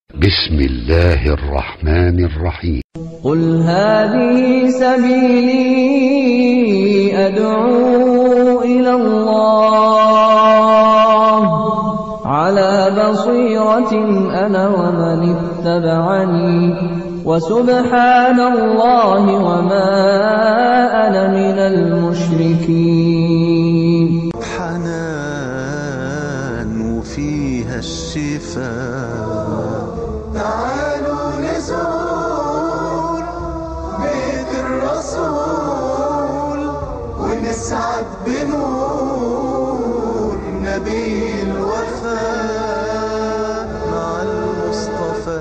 بسم الله الرحمن الرحيم قل هذه سبيلي أدعو إلى الله على بصيرة أنا ومن اتبعني وسبحان الله وما أنا من المشركين حنان وفيها الشفاء تعالوا نزور بيت الرسول ونسعد بنور نبي الوفاء مع المصطفى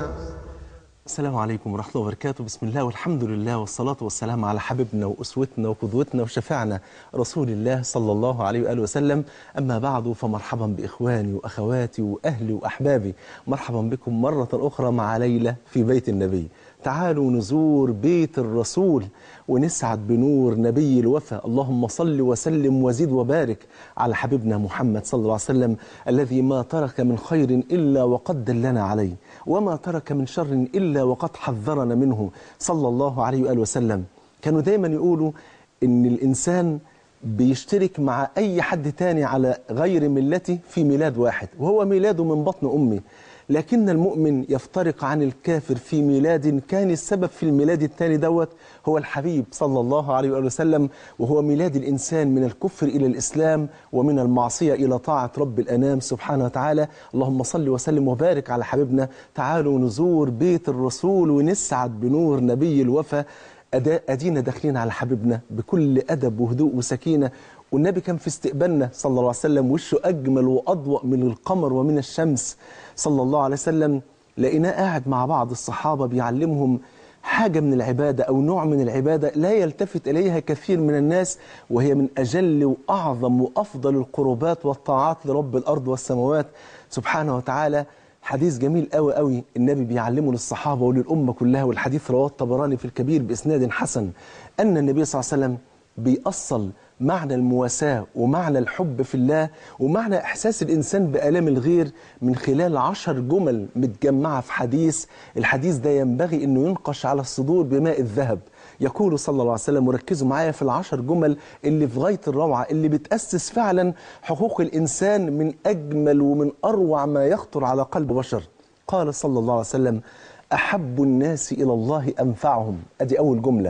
السلام عليكم ورحمة الله وبركاته بسم الله والحمد لله والصلاة والسلام على حبيبنا وأسوتنا وقدوتنا وشفاعنا رسول الله صلى الله عليه وآله وسلم أما بعد فمرحبا بإخواني وأخواتي وأهلي وأحبابي مرحبا بكم مرة أخرى مع ليلى في بيت النبي تعالوا نزور بيت الرسول ونسعد بنور نبي الوفا اللهم صل وسلم وزد وبارك على حبيبنا محمد صلى الله عليه وسلم الذي ما ترك من خير إلا وقد دلنا عليه وما ترك من شر إلا وقد حذرنا منه صلى الله عليه وآله وسلم كانوا دايما يقولوا إن الإنسان بيشترك مع أي حد تاني على غير ملته في ميلاد واحد وهو ميلاده من بطن أمه لكن المؤمن يفترق عن الكافر في ميلاد كان السبب في الميلاد الثاني دوت هو الحبيب صلى الله عليه وآله وسلم وهو ميلاد الإنسان من الكفر إلى الإسلام ومن المعصية إلى طاعة رب الأنام سبحانه وتعالى اللهم صل وسلم وبارك على حبيبنا تعالوا نزور بيت الرسول ونسعد بنور نبي الوفا أدا- أدينا داخلين على حبيبنا بكل أدب وهدوء وسكينة والنبي كان في استقبالنا صلى الله عليه وسلم وشه أجمل وأضوأ من القمر ومن الشمس صلى الله عليه وسلم لقيناه قاعد مع بعض الصحابة بيعلمهم حاجة من العبادة أو نوع من العبادة لا يلتفت إليها كثير من الناس وهي من أجل وأعظم وأفضل القربات والطاعات لرب الأرض والسماوات سبحانه وتعالى حديث جميل قوي قوي النبي بيعلمه للصحابة وللأمة كلها والحديث رواه الطبراني في الكبير بإسناد حسن أن النبي صلى الله عليه وسلم بيأصل معنى المواساة ومعنى الحب في الله ومعنى إحساس الإنسان بآلام الغير من خلال عشر جمل متجمعة في حديث الحديث ده ينبغي أنه ينقش على الصدور بماء الذهب يقول صلى الله عليه وسلم وركزوا معايا في العشر جمل اللي في غاية الروعة اللي بتأسس فعلا حقوق الإنسان من أجمل ومن أروع ما يخطر على قلب بشر قال صلى الله عليه وسلم أحب الناس إلى الله أنفعهم أدي أول جملة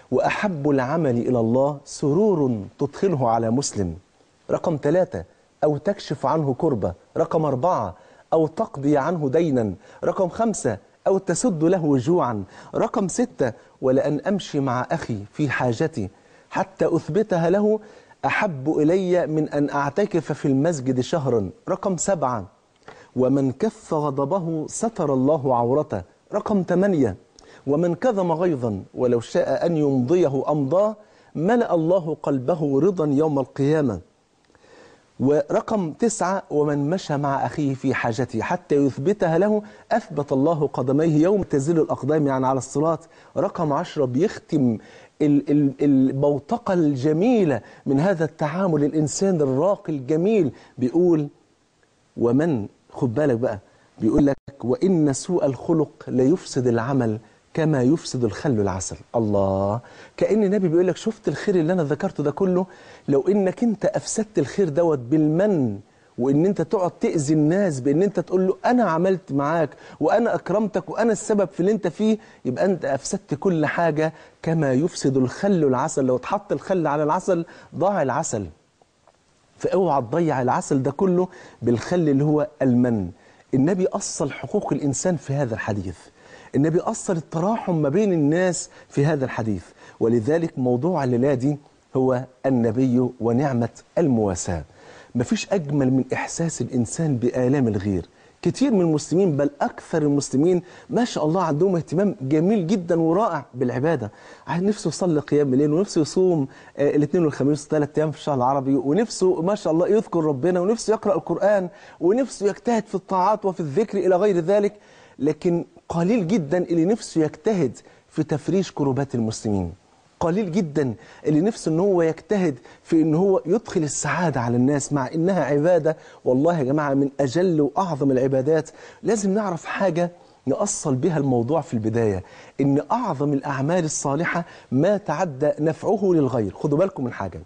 وأحب العمل إلى الله سرور تدخله على مسلم رقم ثلاثة أو تكشف عنه كربة رقم أربعة أو تقضي عنه دينا رقم خمسة أو تسد له جوعا رقم ستة ولأن أمشي مع أخي في حاجتي حتى أثبتها له أحب إلي من أن أعتكف في المسجد شهرا رقم سبعة ومن كف غضبه ستر الله عورته رقم ثمانية ومن كظم غيظا ولو شاء أن يمضيه أمضاه ملأ الله قلبه رضا يوم القيامة ورقم تسعة ومن مشى مع أخيه في حاجته حتى يثبتها له أثبت الله قدميه يوم تزل الأقدام يعني على الصراط رقم عشرة بيختم ال- ال- البوتقة الجميلة من هذا التعامل الإنسان الراقي الجميل بيقول ومن خد بالك بقى بيقول لك وإن سوء الخلق لا يفسد العمل كما يفسد الخل العسل الله كأن النبي بيقول لك شفت الخير اللي أنا ذكرته ده كله لو إنك أنت أفسدت الخير دوت بالمن وإن أنت تقعد تأذي الناس بإن أنت تقول له أنا عملت معاك وأنا أكرمتك وأنا السبب في اللي أنت فيه يبقى أنت أفسدت كل حاجة كما يفسد الخل العسل لو اتحط الخل على العسل ضاع العسل فاوعى تضيع العسل ده كله بالخل اللي هو المن النبي أصل حقوق الإنسان في هذا الحديث النبي أصل التراحم ما بين الناس في هذا الحديث ولذلك موضوع الليلة دي هو النبي ونعمة المواساة مفيش أجمل من إحساس الإنسان بآلام الغير كتير من المسلمين بل أكثر المسلمين ما شاء الله عندهم اهتمام جميل جدا ورائع بالعبادة عاد نفسه يصلي قيام الليل ونفسه يصوم آه، الاثنين والخميس ثلاث أيام في الشهر العربي ونفسه ما شاء الله يذكر ربنا ونفسه يقرأ القرآن ونفسه يجتهد في الطاعات وفي الذكر إلى غير ذلك لكن قليل جدا اللي نفسه يجتهد في تفريج كروبات المسلمين قليل جدا اللي نفسه ان هو يجتهد في ان هو يدخل السعادة على الناس مع انها عبادة والله يا جماعة من اجل واعظم العبادات لازم نعرف حاجة نأصل بها الموضوع في البداية إن أعظم الأعمال الصالحة ما تعدى نفعه للغير خدوا بالكم من حاجة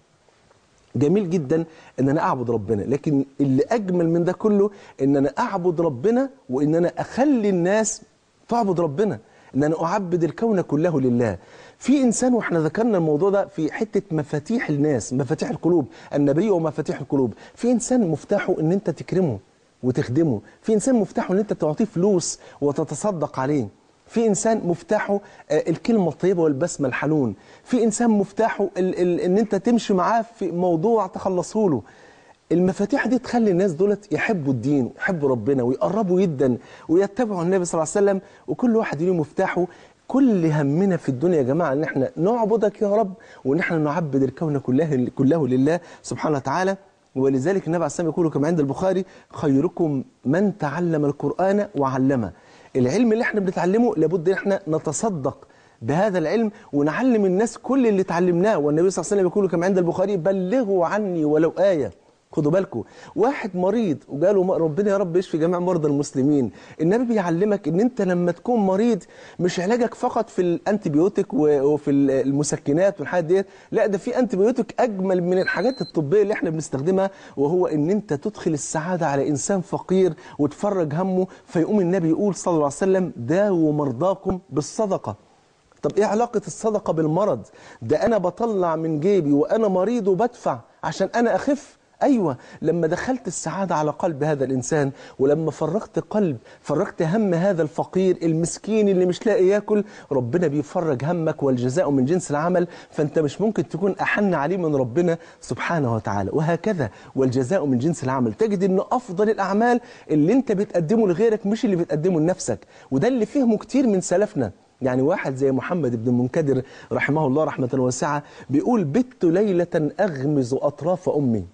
جميل جدا ان انا اعبد ربنا لكن اللي اجمل من ده كله ان انا اعبد ربنا وان انا اخلي الناس تعبد ربنا ان انا اعبد الكون كله لله في انسان واحنا ذكرنا الموضوع ده في حته مفاتيح الناس مفاتيح القلوب النبي ومفاتيح القلوب في انسان مفتاحه ان انت تكرمه وتخدمه في انسان مفتاحه ان انت تعطيه فلوس وتتصدق عليه في انسان مفتاحه آه، الكلمه الطيبه والبسمه الحنون في انسان مفتاحه ال ال ان انت تمشي معاه في موضوع تخلصه له المفاتيح دي تخلي الناس دولت يحبوا الدين ويحبوا ربنا ويقربوا جدا ويتبعوا النبي صلى الله عليه وسلم وكل واحد له مفتاحه كل همنا في الدنيا يا جماعه ان احنا نعبدك يا رب وان احنا نعبد الكون كله كله لله سبحانه وتعالى ولذلك النبي عليه الصلاه والسلام يقول كما عند البخاري خيركم من تعلم القران وعلمه العلم اللي احنا بنتعلمه لابد ان احنا نتصدق بهذا العلم ونعلم الناس كل اللي اتعلمناه والنبي صلى الله عليه وسلم يقول كما عند البخاري بلغوا عني ولو آية خدوا بالكم واحد مريض وقالوا م- ربنا يا رب يشفي جميع مرضى المسلمين النبي بيعلمك ان انت لما تكون مريض مش علاجك فقط في الانتيبيوتيك و- وفي ال- المسكنات والحاجات ديت لا ده في انتيبيوتيك اجمل من الحاجات الطبيه اللي احنا بنستخدمها وهو ان انت تدخل السعاده على انسان فقير وتفرج همه فيقوم النبي يقول صلى الله عليه وسلم داووا مرضاكم بالصدقه طب ايه علاقة الصدقة بالمرض ده انا بطلع من جيبي وانا مريض وبدفع عشان انا اخف ايوه لما دخلت السعادة على قلب هذا الانسان ولما فرغت قلب فرغت هم هذا الفقير المسكين اللي مش لاقي ياكل ربنا بيفرج همك والجزاء من جنس العمل فانت مش ممكن تكون احن عليه من ربنا سبحانه وتعالى وهكذا والجزاء من جنس العمل تجد ان افضل الاعمال اللي انت بتقدمه لغيرك مش اللي بتقدمه لنفسك وده اللي فهمه كتير من سلفنا يعني واحد زي محمد بن المنكدر رحمه الله رحمة واسعة بيقول بت ليلة أغمز أطراف أمي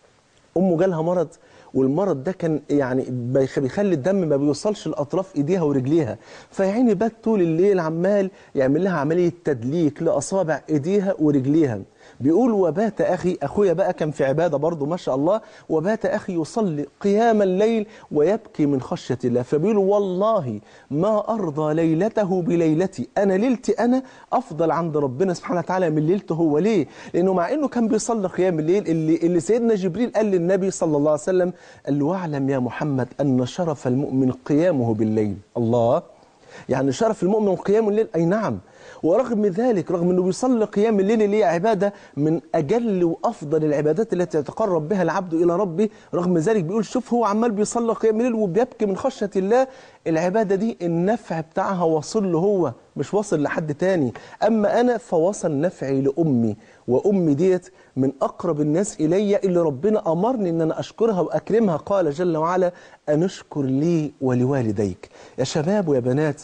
أمه جالها مرض والمرض ده كان يعني بيخ- بيخلي الدم ما بيوصلش لأطراف إيديها ورجليها فيعني بات طول الليل عمال يعمل لها عملية تدليك لأصابع إيديها ورجليها بيقول وبات أخي أخويا بقى كان في عبادة برضه ما شاء الله وبات أخي يصلي قيام الليل ويبكي من خشية الله فبيقول والله ما أرضى ليلته بليلتي أنا ليلتي أنا أفضل عند ربنا سبحانه وتعالى من ليلته هو ليه؟ لأنه مع أنه كان بيصلي قيام الليل اللي, اللي سيدنا جبريل قال للنبي صلى الله عليه وسلم قال له واعلم يا محمد أن شرف المؤمن قيامه بالليل الله يعني شرف المؤمن قيام الليل أي نعم ورغم ذلك رغم أنه بيصلي قيام الليل اللي هي عبادة من أجل وأفضل العبادات التي يتقرب بها العبد إلى ربه رغم ذلك بيقول شوف هو عمال بيصلي قيام الليل وبيبكي من خشية الله العبادة دي النفع بتاعها واصل له هو مش واصل لحد تاني أما أنا فوصل نفعي لأمي وأمي ديت من أقرب الناس إلي اللي ربنا أمرني أن أنا أشكرها وأكرمها قال جل وعلا أن اشكر لي ولوالديك يا شباب ويا بنات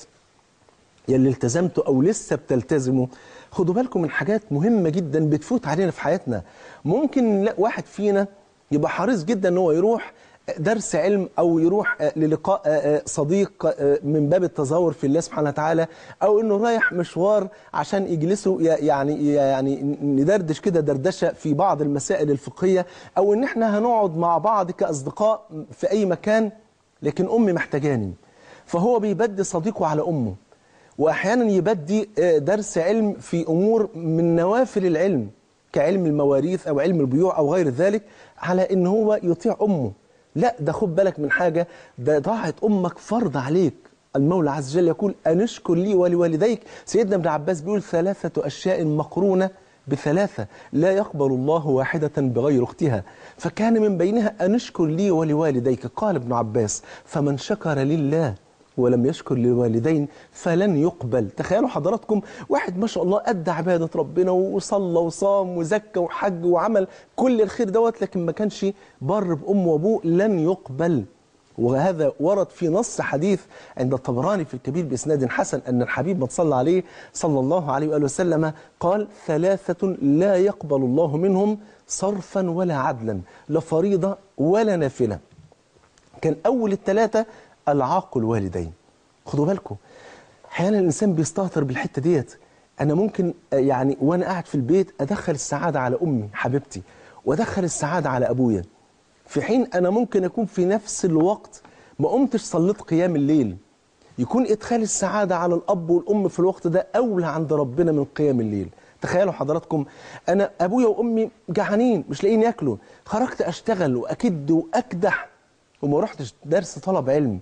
يلي التزمتوا او لسه بتلتزموا خدوا بالكم من حاجات مهمه جدا بتفوت علينا في حياتنا ممكن لا واحد فينا يبقى حريص جدا ان هو يروح درس علم او يروح آه، للقاء آه، آه، صديق آه، من باب التظاهر في الله سبحانه وتعالى او انه رايح مشوار عشان يجلسوا ي- يعني يعني ندردش كده دردشه في بعض المسائل الفقهيه او ان احنا هنقعد مع بعض كاصدقاء في اي مكان لكن امي محتاجاني فهو بيبدي صديقه على امه واحيانا يبدي آه، درس علم في امور من نوافل العلم كعلم المواريث او علم البيوع او غير ذلك على ان هو يطيع امه لا ده خد بالك من حاجه ده ضاعت امك فرض عليك المولى عز وجل يقول ان اشكر لي ولوالديك سيدنا ابن عباس بيقول ثلاثه اشياء مقرونه بثلاثة لا يقبل الله واحدة بغير اختها فكان من بينها أن اشكر لي ولوالديك قال ابن عباس فمن شكر لله ولم يشكر للوالدين فلن يقبل تخيلوا حضراتكم واحد ما شاء الله أدى عبادة ربنا وصلى وصام وزكى وحج وعمل كل الخير دوت لكن ما كانش بر بأمه وأبوه لن يقبل وهذا ورد في نص حديث عند الطبراني في الكبير بإسناد حسن أن الحبيب ما صلى عليه صلى الله عليه وآله وسلم قال ثلاثة لا يقبل الله منهم صرفا ولا عدلا لا فريضة ولا نافلة كان أول الثلاثة العاق الوالدين خدوا بالكم احيانا الانسان بيستهتر بالحته ديت انا ممكن آه، يعني وانا قاعد في البيت ادخل السعاده على امي حبيبتي وادخل السعاده على ابويا في حين انا ممكن اكون في نفس الوقت ما قمتش صليت قيام الليل يكون ادخال السعاده على الاب والام في الوقت ده اولى عند ربنا من قيام الليل تخيلوا حضراتكم انا ابويا وامي جعانين مش لاقيين ياكلوا خرجت اشتغل واكد واكدح وما رحتش درس طلب علم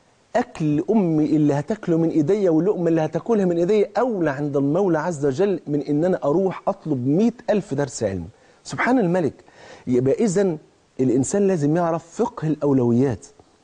اكل امي اللي هتاكله من ايديا واللقمه اللي هتاكلها من ايديا اولى عند المولى عز وجل من ان انا اروح اطلب مئة الف درس علم سبحان الملك يبقى اذا الانسان لازم يعرف فقه الاولويات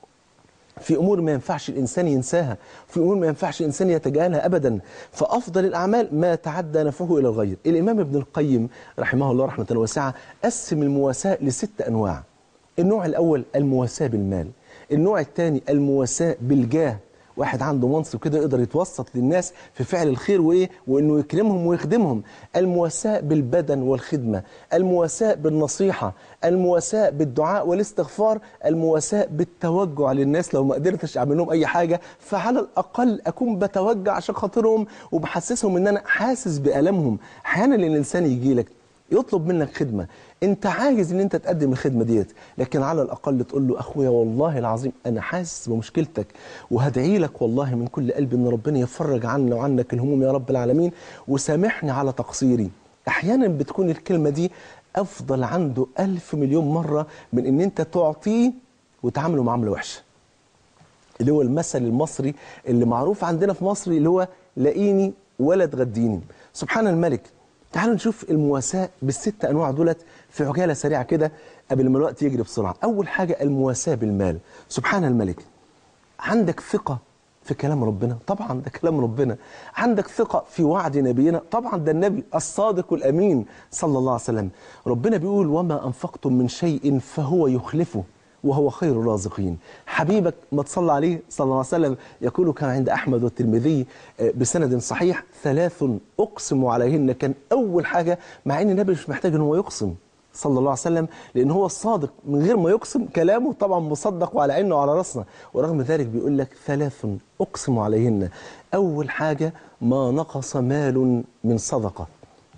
في امور ما ينفعش الانسان ينساها في امور ما ينفعش الانسان يتجاهلها ابدا فافضل الاعمال ما تعدى نفعه الى الغير الامام ابن القيم رحمه الله رحمه واسعه قسم المواساه لست انواع النوع الاول المواساه بالمال النوع الثاني المواساه بالجاه واحد عنده منصب كده يقدر يتوسط للناس في فعل الخير وايه وانه يكرمهم ويخدمهم المواساه بالبدن والخدمه المواساه بالنصيحه المواساه بالدعاء والاستغفار المواساه بالتوجع للناس لو ما قدرتش اعمل لهم اي حاجه فعلى الاقل اكون بتوجع عشان خاطرهم وبحسسهم ان انا حاسس بالامهم احيانا الانسان يجي لك يطلب منك خدمة انت عايز ان انت تقدم الخدمة ديت لكن على الاقل تقول له اخويا والله العظيم انا حاسس بمشكلتك وهدعي لك والله من كل قلبي ان ربنا يفرج عنا وعنك الهموم يا رب العالمين وسامحني على تقصيري احيانا بتكون الكلمة دي افضل عنده الف مليون مرة من ان انت تعطيه وتعامله معاملة وحشة اللي هو المثل المصري اللي معروف عندنا في مصر اللي هو لاقيني ولا تغديني سبحان الملك تعالوا نشوف المواساة بالست أنواع دولت في عجالة سريعة كده قبل ما الوقت يجري بسرعة أول حاجة المواساة بالمال سبحان الملك عندك ثقة في كلام ربنا طبعا ده كلام ربنا عندك ثقة في وعد نبينا طبعا ده النبي الصادق الأمين صلى الله عليه وسلم ربنا بيقول وما أنفقتم من شيء فهو يخلفه وهو خير الرازقين حبيبك ما تصلى عليه صلى الله عليه وسلم يقول كان عند أحمد والترمذي بسند صحيح ثلاث أقسم عليهن كان أول حاجة مع أن النبي مش محتاج أن هو يقسم صلى الله عليه وسلم لأن هو الصادق من غير ما يقسم كلامه طبعا مصدق وعلى عينه وعلى راسنا ورغم ذلك بيقول لك ثلاث أقسم عليهن أول حاجة ما نقص مال من صدقة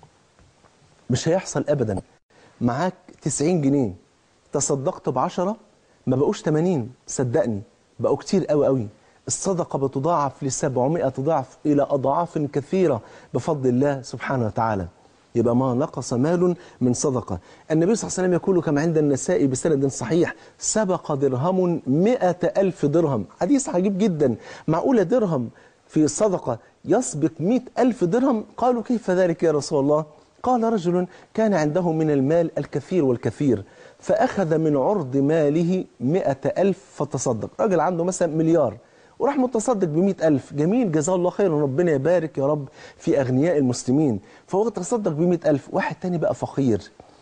مش هيحصل أبدا معاك 90 جنيه تصدقت بعشرة ما بقوش 80 صدقني بقوا كتير قوي قوي الصدقة بتضاعف ل 700 ضعف إلى أضعاف كثيرة بفضل الله سبحانه وتعالى يبقى ما نقص مال من صدقة النبي صلى الله عليه وسلم يقول كما عند النساء بسند صحيح سبق درهم مئة ألف درهم حديث عجيب جدا معقولة درهم في صدقة يسبق مئة ألف درهم قالوا كيف ذلك يا رسول الله قال رجل كان عنده من المال الكثير والكثير فأخذ من عرض ماله مئة ألف فتصدق رجل عنده مثلا مليار وراح متصدق بمئة ألف جميل جزاه الله خيرا ربنا يبارك يا رب في أغنياء المسلمين فهو تصدق بمئة ألف واحد تاني بقى فقير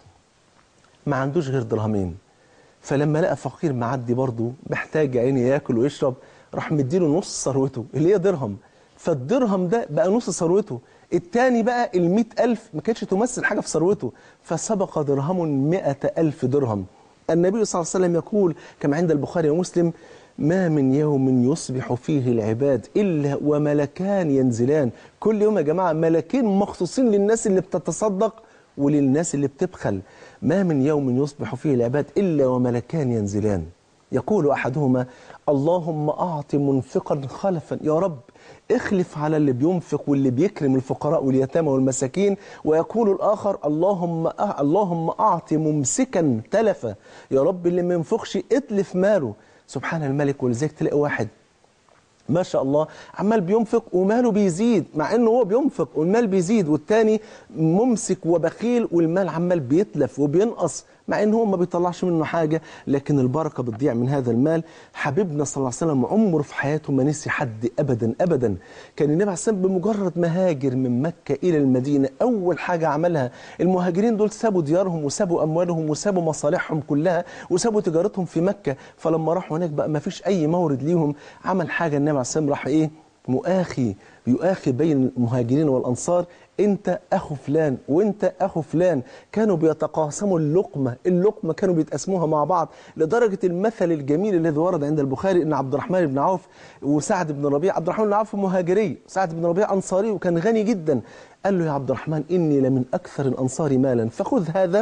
ما عندوش غير درهمين فلما لقى فقير معدي برضه محتاج عيني ياكل ويشرب راح مديله نص ثروته اللي هي درهم فالدرهم ده بقى نص ثروته التاني بقى المئة ألف ما كانتش تمثل حاجة في ثروته فسبق درهم مئة ألف درهم النبي صلى الله عليه وسلم يقول كما عند البخاري ومسلم ما من يوم يصبح فيه العباد إلا وملكان ينزلان كل يوم يا جماعة ملكين مخصوصين للناس اللي بتتصدق وللناس اللي بتبخل ما من يوم يصبح فيه العباد إلا وملكان ينزلان يقول أحدهما اللهم أعط منفقا خلفا يا رب اخلف على اللي بينفق واللي بيكرم الفقراء واليتامى والمساكين ويقول الآخر اللهم أه اللهم أعط ممسكا تلفا يا رب اللي ما ينفقش اتلف ماله سبحان الملك ولذلك تلاقي واحد ما شاء الله عمال بينفق وماله بيزيد مع انه هو بينفق والمال بيزيد والتاني ممسك وبخيل والمال عمال بيتلف وبينقص مع ان هو ما بيطلعش منه حاجة لكن البركة بتضيع من هذا المال حبيبنا صلى الله عليه وسلم عمره في حياته ما نسي حد ابدا ابدا كان النبي عليه الصلاه والسلام بمجرد ما هاجر من مكة الى المدينة اول حاجة عملها المهاجرين دول سابوا ديارهم وسابوا اموالهم وسابوا مصالحهم كلها وسابوا تجارتهم في مكة فلما راحوا هناك بقى ما فيش اي مورد ليهم عمل حاجة النبي عليه الصلاه والسلام راح ايه مؤاخي يؤاخي بين المهاجرين والأنصار أنت أخو فلان وأنت أخو فلان كانوا بيتقاسموا اللقمة اللقمة كانوا بيتقسموها مع بعض لدرجة المثل الجميل الذي ورد عند البخاري أن عبد الرحمن بن عوف وسعد بن ربيع عبد الرحمن بن عوف مهاجري سعد بن ربيع أنصاري وكان غني جدا قال له يا عبد الرحمن إني لمن أكثر الأنصار مالا فخذ هذا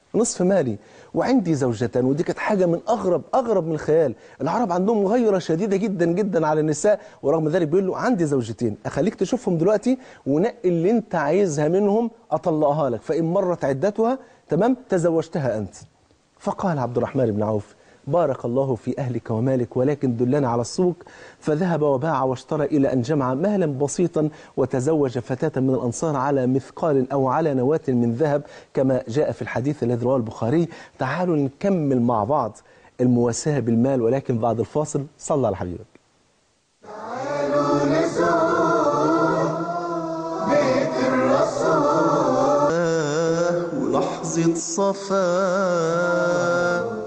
نصف مالي وعندي زوجتان ودي كانت حاجة من أغرب أغرب من الخيال العرب عندهم غيرة شديدة جدا جدا على النساء ورغم ذلك بيقول له عندي زوجتين أخليك تشوفهم دلوقتي ونقي اللي أنت عايزها منهم أطلقها لك فإن مرت عدتها تمام تزوجتها أنت فقال عبد الرحمن بن عوف بارك الله في أهلك ومالك ولكن دلنا على السوق فذهب وباع واشترى إلى أن جمع مالا بسيطا وتزوج فتاة من الأنصار على مثقال أو على نواة من ذهب كما جاء في الحديث الذي رواه البخاري تعالوا نكمل مع بعض المواساة بالمال ولكن بعد الفاصل صلى على حبيبك تعالوا نزور بيت الرسول ولحظة صفاء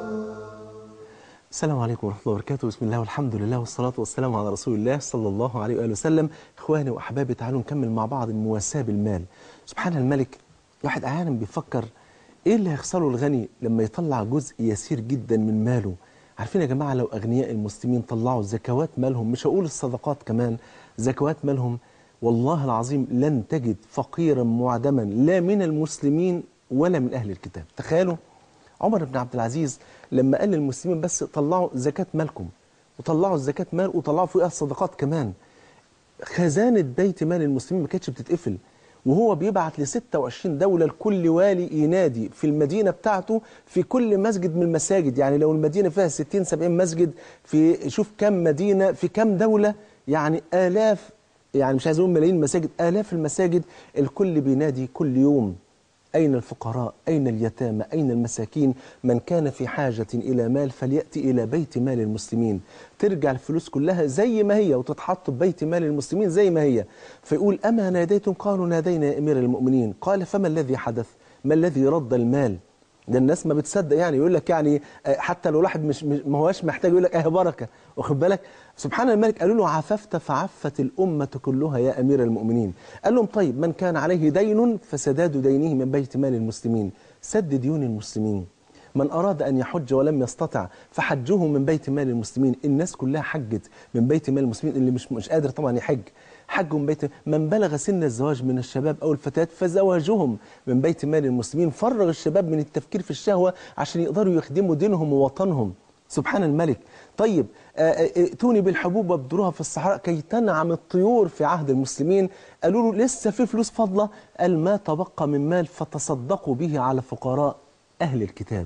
السلام عليكم ورحمة الله وبركاته بسم الله والحمد لله والصلاة والسلام على رسول الله صلى الله عليه وآله وسلم إخواني وأحبابي تعالوا نكمل مع بعض المواساة بالمال سبحان الملك واحد أحيانا بيفكر إيه اللي هيخسره الغني لما يطلع جزء يسير جدا من ماله عارفين يا جماعة لو أغنياء المسلمين طلعوا زكوات مالهم مش هقول الصدقات كمان زكوات مالهم والله العظيم لن تجد فقيرا معدما لا من المسلمين ولا من أهل الكتاب تخيلوا عمر بن عبد العزيز لما قال للمسلمين بس طلعوا زكاة مالكم وطلعوا الزكاة مال وطلعوا فيها الصدقات كمان خزانة بيت مال المسلمين ما كانتش بتتقفل وهو بيبعت ل 26 دولة لكل والي ينادي في المدينة بتاعته في كل مسجد من المساجد يعني لو المدينة فيها 60 70 مسجد في شوف كم مدينة في كم دولة يعني آلاف يعني مش عايز اقول ملايين مساجد آلاف المساجد الكل بينادي كل يوم أين الفقراء أين اليتامى أين المساكين من كان في حاجة إلى مال فليأتي إلى بيت مال المسلمين ترجع الفلوس كلها زي ما هي وتتحط في بيت مال المسلمين زي ما هي فيقول أما ناديتم قالوا نادينا يا أمير المؤمنين قال فما الذي حدث ما الذي رد المال ده الناس ما بتصدق يعني يقول لك يعني آه، حتى لو الواحد مش, مش ما هواش محتاج يقول لك اه بركه واخد بالك سبحان الملك قالوا له عففت فعفت الامه كلها يا امير المؤمنين قال لهم طيب من كان عليه دين فسداد دينه من بيت مال المسلمين سد ديون المسلمين من أراد أن يحج ولم يستطع فحجه من بيت مال المسلمين الناس كلها حجت من بيت مال المسلمين اللي مش مش قادر طبعا يحج حجوا من بيت من بلغ سن الزواج من الشباب أو الفتاة فزواجهم من بيت مال المسلمين فرغ الشباب من التفكير في الشهوة عشان يقدروا يخدموا دينهم ووطنهم سبحان الملك طيب آه، آه، ائتوني بالحبوب وابدروها في الصحراء كي تنعم الطيور في عهد المسلمين قالوا له لسه في فلوس فاضلة قال ما تبقى من مال فتصدقوا به على فقراء أهل الكتاب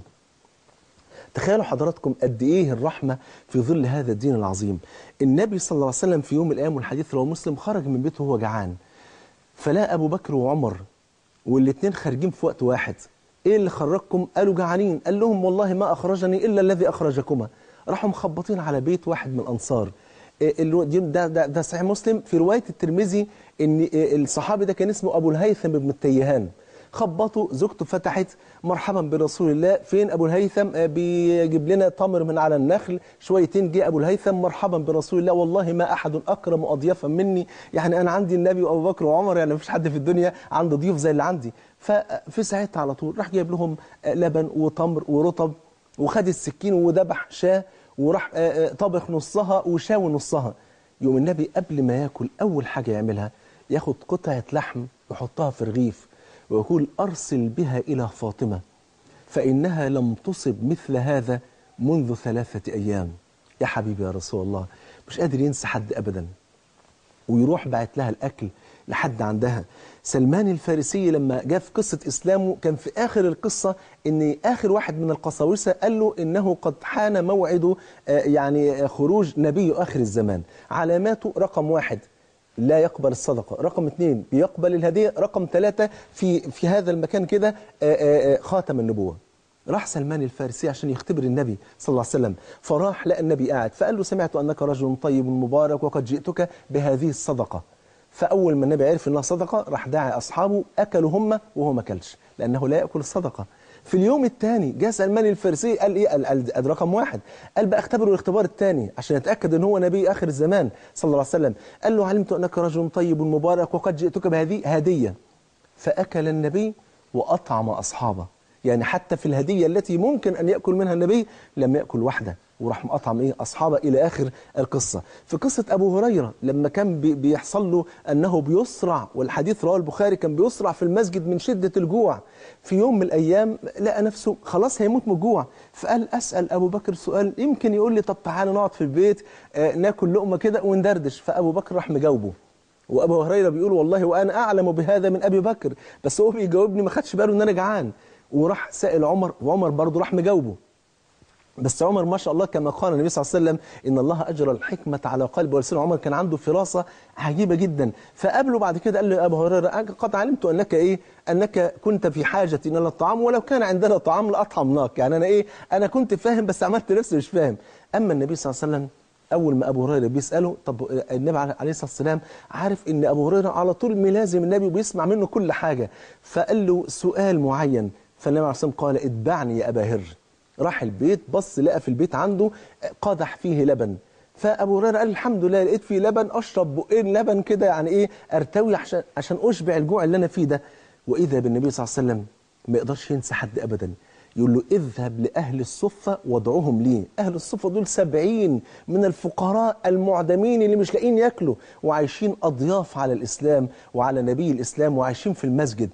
تخيلوا حضراتكم قد ايه الرحمه في ظل هذا الدين العظيم النبي صلى الله عليه وسلم في يوم من الايام والحديث رواه مسلم خرج من بيته وهو جعان فلا ابو بكر وعمر والاثنين خارجين في وقت واحد ايه اللي خرجكم قالوا جعانين قال لهم والله ما اخرجني الا الذي اخرجكما راحوا مخبطين على بيت واحد من الانصار إيه اللي هو- دي- ده, ده, ده صحيح مسلم في روايه الترمذي ان إيه الصحابي ده كان اسمه ابو الهيثم بن التيهان خبطوا زوجته فتحت مرحبا برسول الله فين ابو الهيثم آه، بيجيب لنا تمر من على النخل شويتين جه ابو الهيثم مرحبا برسول الله والله ما احد اكرم اضيافا مني يعني انا عندي النبي وابو بكر وعمر يعني مفيش حد في الدنيا عنده ضيوف زي اللي عندي ففي ساعتها على طول راح جايب لهم آه، لبن وتمر ورطب وخد السكين وذبح شاه وراح آه، آه، طبخ نصها وشاوي نصها يوم النبي قبل ما ياكل اول حاجه يعملها ياخد قطعه لحم يحطها في رغيف ويقول ارسل بها الى فاطمه فانها لم تصب مثل هذا منذ ثلاثه ايام يا حبيبي يا رسول الله مش قادر ينسى حد ابدا ويروح باعت لها الاكل لحد عندها سلمان الفارسي لما جاء في قصه اسلامه كان في اخر القصه ان اخر واحد من القساوسه قال له انه قد حان موعد آه، يعني آه، خروج نبي اخر الزمان علاماته رقم واحد لا يقبل الصدقه رقم اثنين بيقبل الهديه رقم ثلاثه في في هذا المكان كده آه، آه، آه، خاتم النبوه راح سلمان الفارسي عشان يختبر النبي صلى الله عليه وسلم فراح لقى النبي قاعد فقال له سمعت انك رجل طيب مبارك وقد جئتك بهذه الصدقه فاول ما النبي عرف انها صدقه راح داعي اصحابه اكلوا هم وهو ما اكلش لانه لا ياكل الصدقه في اليوم الثاني جاء سلمان الفارسي قال ايه قال, قال قال رقم واحد قال بقى اختبروا الاختبار الثاني عشان يتاكد ان هو نبي اخر الزمان صلى الله عليه وسلم قال له علمت انك رجل طيب مبارك وقد جئتك بهذه هديه فاكل النبي واطعم اصحابه يعني حتى في الهدية التي ممكن أن يأكل منها النبي لم يأكل واحدة وراح مقطعم إيه أصحابه إلى آخر القصة في قصة أبو هريرة لما كان بي- بيحصل له أنه بيسرع والحديث رواه البخاري كان بيسرع في المسجد من شدة الجوع في يوم من الأيام لقى نفسه خلاص هيموت من الجوع فقال أسأل أبو بكر سؤال يمكن يقول لي طب تعالى نقعد في البيت آه، ناكل لقمة كده وندردش فأبو بكر راح مجاوبه وابو هريره بيقول والله وانا اعلم بهذا من ابي بكر بس هو بيجاوبني ما خدش باله ان انا جعان وراح سائل عمر وعمر برضه راح مجاوبه بس عمر ما شاء الله كما قال النبي صلى الله عليه وسلم ان الله اجرى الحكمه على قلب ولسان عمر كان عنده فراسه عجيبه جدا فقابله بعد كده قال له يا ابو هريره قد علمت انك ايه انك كنت في حاجه الى الطعام ولو كان عندنا طعام لاطعمناك يعني انا ايه انا كنت فاهم بس عملت نفسي مش فاهم اما النبي صلى الله عليه وسلم اول ما ابو هريره بيساله طب النبي عليه الصلاه والسلام عارف ان ابو هريره على طول ملازم النبي وبيسمع منه كل حاجه فقال له سؤال معين فالنبي عليه الصلاه والسلام قال اتبعني يا ابا هر راح البيت بص لقى في البيت عنده قدح فيه لبن فابو هريره قال الحمد لله لقيت فيه لبن اشرب بقين لبن كده يعني ايه ارتوي عشان عشان اشبع الجوع اللي انا فيه ده واذا بالنبي صلى الله عليه وسلم ما يقدرش ينسى حد ابدا يقول له اذهب لأهل الصفة وادعوهم لي أهل الصفة دول سبعين من الفقراء المعدمين اللي مش لاقيين ياكلوا وعايشين أضياف على الإسلام وعلى نبي الإسلام وعايشين في المسجد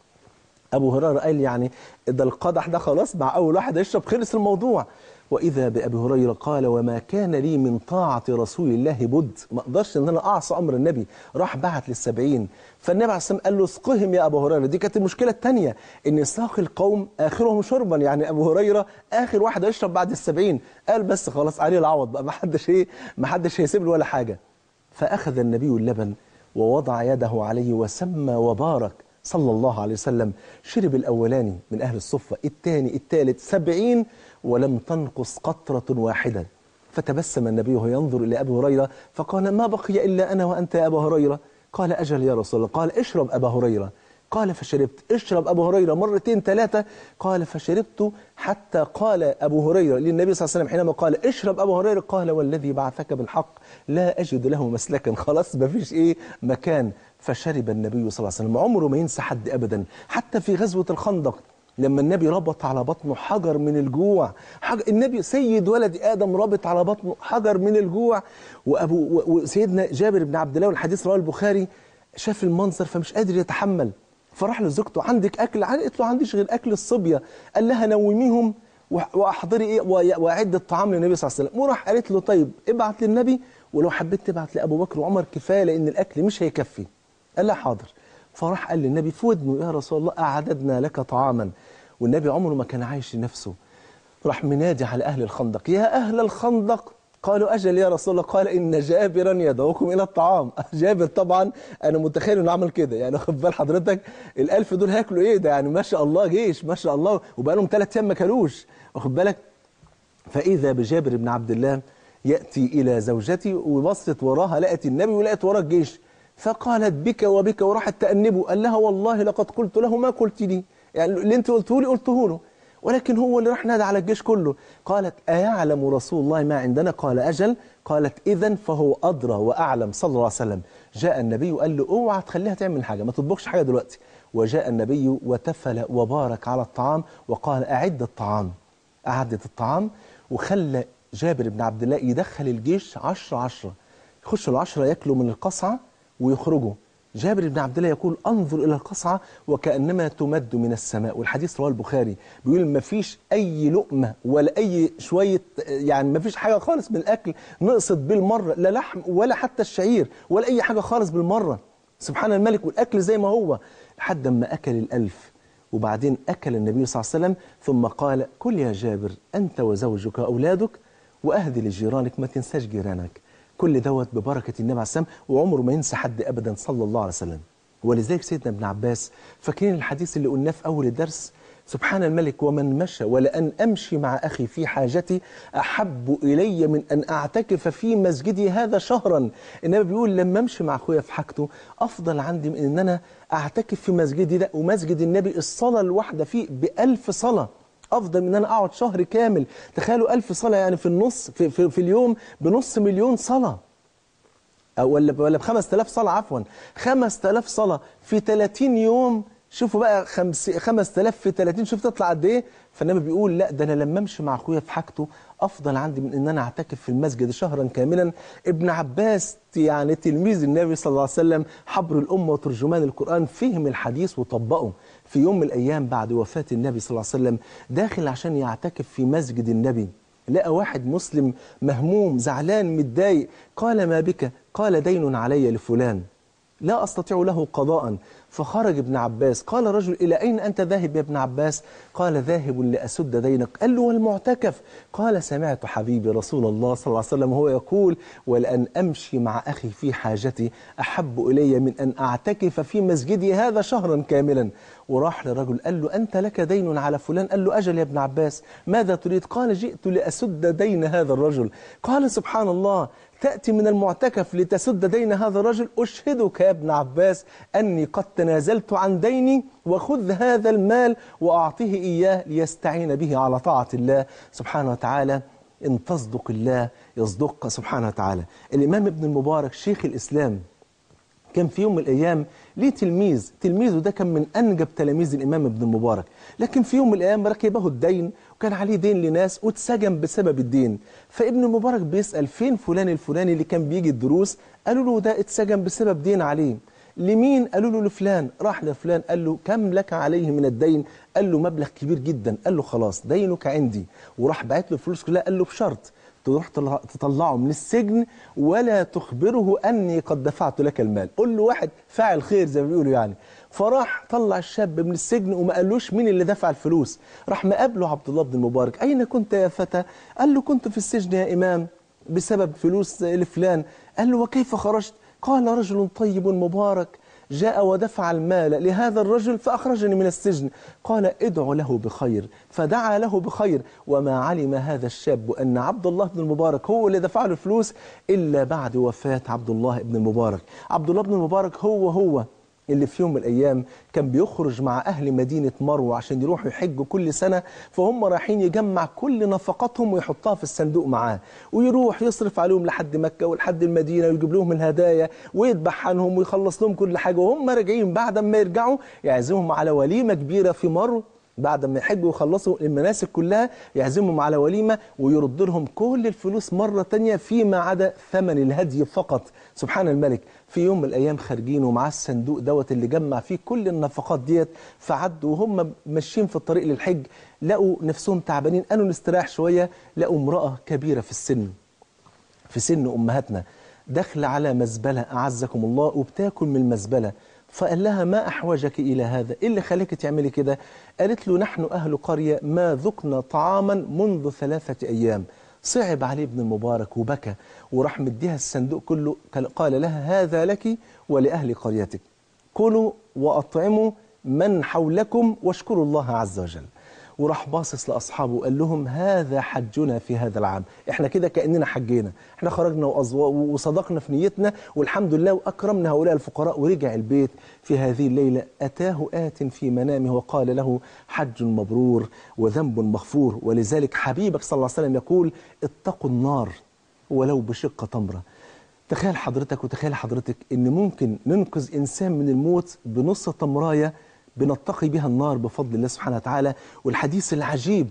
أبو هريرة قال يعني ده القدح ده خلاص مع أول واحد يشرب خلص الموضوع وإذا بأبي هريرة قال وما كان لي من طاعة رسول الله بد ما أقدرش إن أنا أعصى أمر النبي راح بعت للسبعين فالنبي عليه الصلاة والسلام قال له اسقهم يا أبو هريرة دي كانت المشكلة الثانية إن ساق القوم آخرهم شربا يعني أبو هريرة آخر واحد يشرب بعد السبعين قال بس خلاص عليه العوض بقى ما حدش إيه ما حدش هيسيب له ولا حاجة فأخذ النبي اللبن ووضع يده عليه وسمى وبارك صلى الله عليه وسلم شرب الأولاني من أهل الصفة الثاني الثالث سبعين ولم تنقص قطرة واحدة فتبسم النبي وهو ينظر إلى أبي هريرة فقال ما بقي إلا أنا وأنت يا أبا هريرة قال أجل يا رسول الله قال اشرب أبا هريرة قال فشربت اشرب أبو هريرة مرتين ثلاثة قال فشربت حتى قال أبو هريرة للنبي صلى الله عليه وسلم حينما قال اشرب أبو هريرة قال والذي بعثك بالحق لا أجد له مسلكا خلاص ما فيش إيه مكان فشرب النبي صلى الله عليه وسلم عمره ما ينسى حد أبدا حتى في غزوة الخندق لما النبي ربط على بطنه حجر من الجوع حجر النبي سيد ولد آدم ربط على بطنه حجر من الجوع وأبو و- وسيدنا جابر بن عبد الله والحديث رواه البخاري شاف المنظر فمش قادر يتحمل فراح لزوجته عندك اكل قالت له عنديش غير اكل الصبيه قال لها نوميهم وح- واحضري ايه وأ- واعد الطعام للنبي صلى الله عليه وسلم وراح قالت له طيب ابعت للنبي ولو حبيت تبعت لابو بكر وعمر كفايه لان الاكل مش هيكفي قال لها حاضر فراح قال للنبي في ودنه يا رسول الله اعددنا لك طعاما والنبي عمره ما كان عايش لنفسه راح منادي على اهل الخندق يا اهل الخندق قالوا اجل يا رسول الله قال ان جابرا يدعوكم الى الطعام جابر طبعا انا متخيل انه عمل كده يعني خد بال حضرتك الالف دول هياكلوا ايه ده يعني ما شاء الله جيش ما شاء الله وبقى لهم ثلاث ايام ما كلوش واخد بالك فإذا بجابر بن عبد الله يأتي إلى زوجتي وبصت وراها لقت النبي ولقت وراه الجيش فقالت بك وبك وراحت تأنبه قال لها والله لقد قلت له ما قلت لي يعني اللي انت قلته لي قلته له ولكن هو اللي راح نادى على الجيش كله قالت أيعلم رسول الله ما عندنا قال أجل قالت إذا فهو أدرى وأعلم صلى الله عليه وسلم جاء النبي وقال له اوعى تخليها تعمل حاجة ما تطبخش حاجة دلوقتي وجاء النبي وتفل وبارك على الطعام وقال أعد الطعام أعدت الطعام وخلى جابر بن عبد الله يدخل الجيش عشرة عشرة يخشوا العشرة ياكلوا من القصعة ويخرجوا جابر بن عبد الله يقول انظر الى القصعه وكانما تمد من السماء والحديث رواه البخاري بيقول ما فيش اي لقمه ولا اي شويه يعني ما فيش حاجه خالص من الاكل نقصت بالمره لا لحم ولا حتى الشعير ولا اي حاجه خالص بالمره سبحان الملك والاكل زي ما هو لحد ما اكل الالف وبعدين أكل النبي صلى الله عليه وسلم ثم قال كل يا جابر أنت وزوجك وأولادك وأهدي لجيرانك ما تنساش جيرانك كل دوت ببركة النبي عليه السلام وعمره ما ينسى حد أبدا صلى الله عليه وسلم ولذلك سيدنا ابن عباس فاكرين الحديث اللي قلناه في أول الدرس سبحان الملك ومن مشى ولأن أمشي مع أخي في حاجتي أحب إلي من أن أعتكف في مسجدي هذا شهرا النبي بيقول لما أمشي مع أخويا في حاجته أفضل عندي من أن أنا أعتكف في مسجدي ده ومسجد النبي الصلاة الواحدة فيه بألف صلاة أفضل من أن أنا أقعد شهر كامل تخيلوا ألف صلاة يعني في النص في, في, في اليوم بنص مليون صلاة أو ولا ولا ب 5000 صلاة عفوا 5000 صلاة في 30 يوم شوفوا بقى خمس 5000 في 30 شوف تطلع قد ايه فالنبي بيقول لا ده انا لما امشي مع اخويا في حاجته افضل عندي من ان انا اعتكف في المسجد شهرا كاملا ابن عباس يعني تلميذ النبي صلى الله عليه وسلم حبر الامه وترجمان القران فهم الحديث وطبقه في يوم من الايام بعد وفاه النبي صلى الله عليه وسلم داخل عشان يعتكف في مسجد النبي لقى واحد مسلم مهموم زعلان متضايق قال ما بك قال دين علي لفلان لا أستطيع له قضاء فخرج ابن عباس قال رجل إلى أين أنت ذاهب يا ابن عباس قال ذاهب لأسد دينك قال له والمعتكف قال سمعت حبيبي رسول الله صلى الله عليه وسلم هو يقول ولأن أمشي مع أخي في حاجتي أحب إلي من أن أعتكف في مسجدي هذا شهرا كاملا وراح لرجل قال له أنت لك دين على فلان قال له أجل يا ابن عباس ماذا تريد قال جئت لأسد دين هذا الرجل قال سبحان الله تأتي من المعتكف لتسد دين هذا الرجل أشهدك يا ابن عباس أني قد تنازلت عن ديني وخذ هذا المال وأعطيه إياه ليستعين به على طاعة الله سبحانه وتعالى إن تصدق الله يصدقك سبحانه وتعالى الإمام ابن المبارك شيخ الإسلام كان في يوم من الأيام ليه تلميذ تلميذه ده كان من أنجب تلاميذ الإمام ابن المبارك لكن في يوم من الأيام ركبه الدين وكان عليه دين لناس واتسجن بسبب الدين فابن المبارك بيسأل فين فلان الفلاني اللي كان بيجي الدروس قالوا له ده اتسجن بسبب دين عليه لمين قالوا له لفلان راح لفلان قال له كم لك عليه من الدين قال له مبلغ كبير جدا قال له خلاص دينك عندي وراح بعت له الفلوس كلها قال له بشرط تروح تطلع- تطلعه من السجن ولا تخبره أني قد دفعت لك المال قول له واحد فاعل خير زي ما بيقولوا يعني فراح طلع الشاب من السجن وما قالوش مين اللي دفع الفلوس راح مقابله عبد الله بن المبارك أين كنت يا فتى قال له كنت في السجن يا إمام بسبب فلوس لفلان قال له وكيف خرجت قال رجل طيب مبارك جاء ودفع المال لهذا الرجل فأخرجني من السجن قال ادعو له بخير فدعا له بخير وما علم هذا الشاب أن عبد الله بن المبارك هو اللي دفع له الفلوس إلا بعد وفاة عبد الله بن المبارك عبد الله بن المبارك هو هو اللي في يوم من الأيام كان بيخرج مع أهل مدينة مروة عشان يروحوا يحجوا كل سنة فهم رايحين يجمع كل نفقاتهم ويحطها في الصندوق معاه ويروح يصرف عليهم لحد مكة ولحد المدينة ويجيب لهم الهدايا ويذبح عنهم ويخلص لهم كل حاجة وهم راجعين بعد ما يرجعوا يعزمهم على وليمة كبيرة في مرو بعد ما يحجوا ويخلصوا المناسك كلها يعزمهم على وليمة ويرد لهم كل الفلوس مرة تانية فيما عدا ثمن الهدي فقط سبحان الملك في يوم من الأيام خارجين ومعاه الصندوق دوت اللي جمع فيه كل النفقات ديت فعدوا وهم ماشيين في الطريق للحج لقوا نفسهم تعبانين قالوا نستريح شوية لقوا امرأة كبيرة في السن في سن أمهاتنا داخلة على مزبلة أعزكم الله وبتاكل من المزبلة فقال لها ما أحوجك إلى هذا إيه اللي خليك تعملي كده قالت له نحن أهل قرية ما ذقنا طعاما منذ ثلاثة أيام صعب عليه ابن المبارك وبكى وراح مديها الصندوق كله قال لها هذا لك ولأهل قريتك كلوا وأطعموا من حولكم واشكروا الله عز وجل وراح باصص لاصحابه وقال لهم هذا حجنا في هذا العام احنا كده كاننا حجينا احنا خرجنا وأزو- وصدقنا في نيتنا والحمد لله واكرمنا هؤلاء الفقراء ورجع البيت في هذه الليله اتاه ات في منامه وقال له حج مبرور وذنب مغفور ولذلك حبيبك صلى الله عليه وسلم يقول اتقوا النار ولو بشق تمره تخيل حضرتك وتخيل حضرتك ان ممكن ننقذ انسان من الموت بنص تمرايه بنتقي بها النار بفضل الله سبحانه وتعالى والحديث العجيب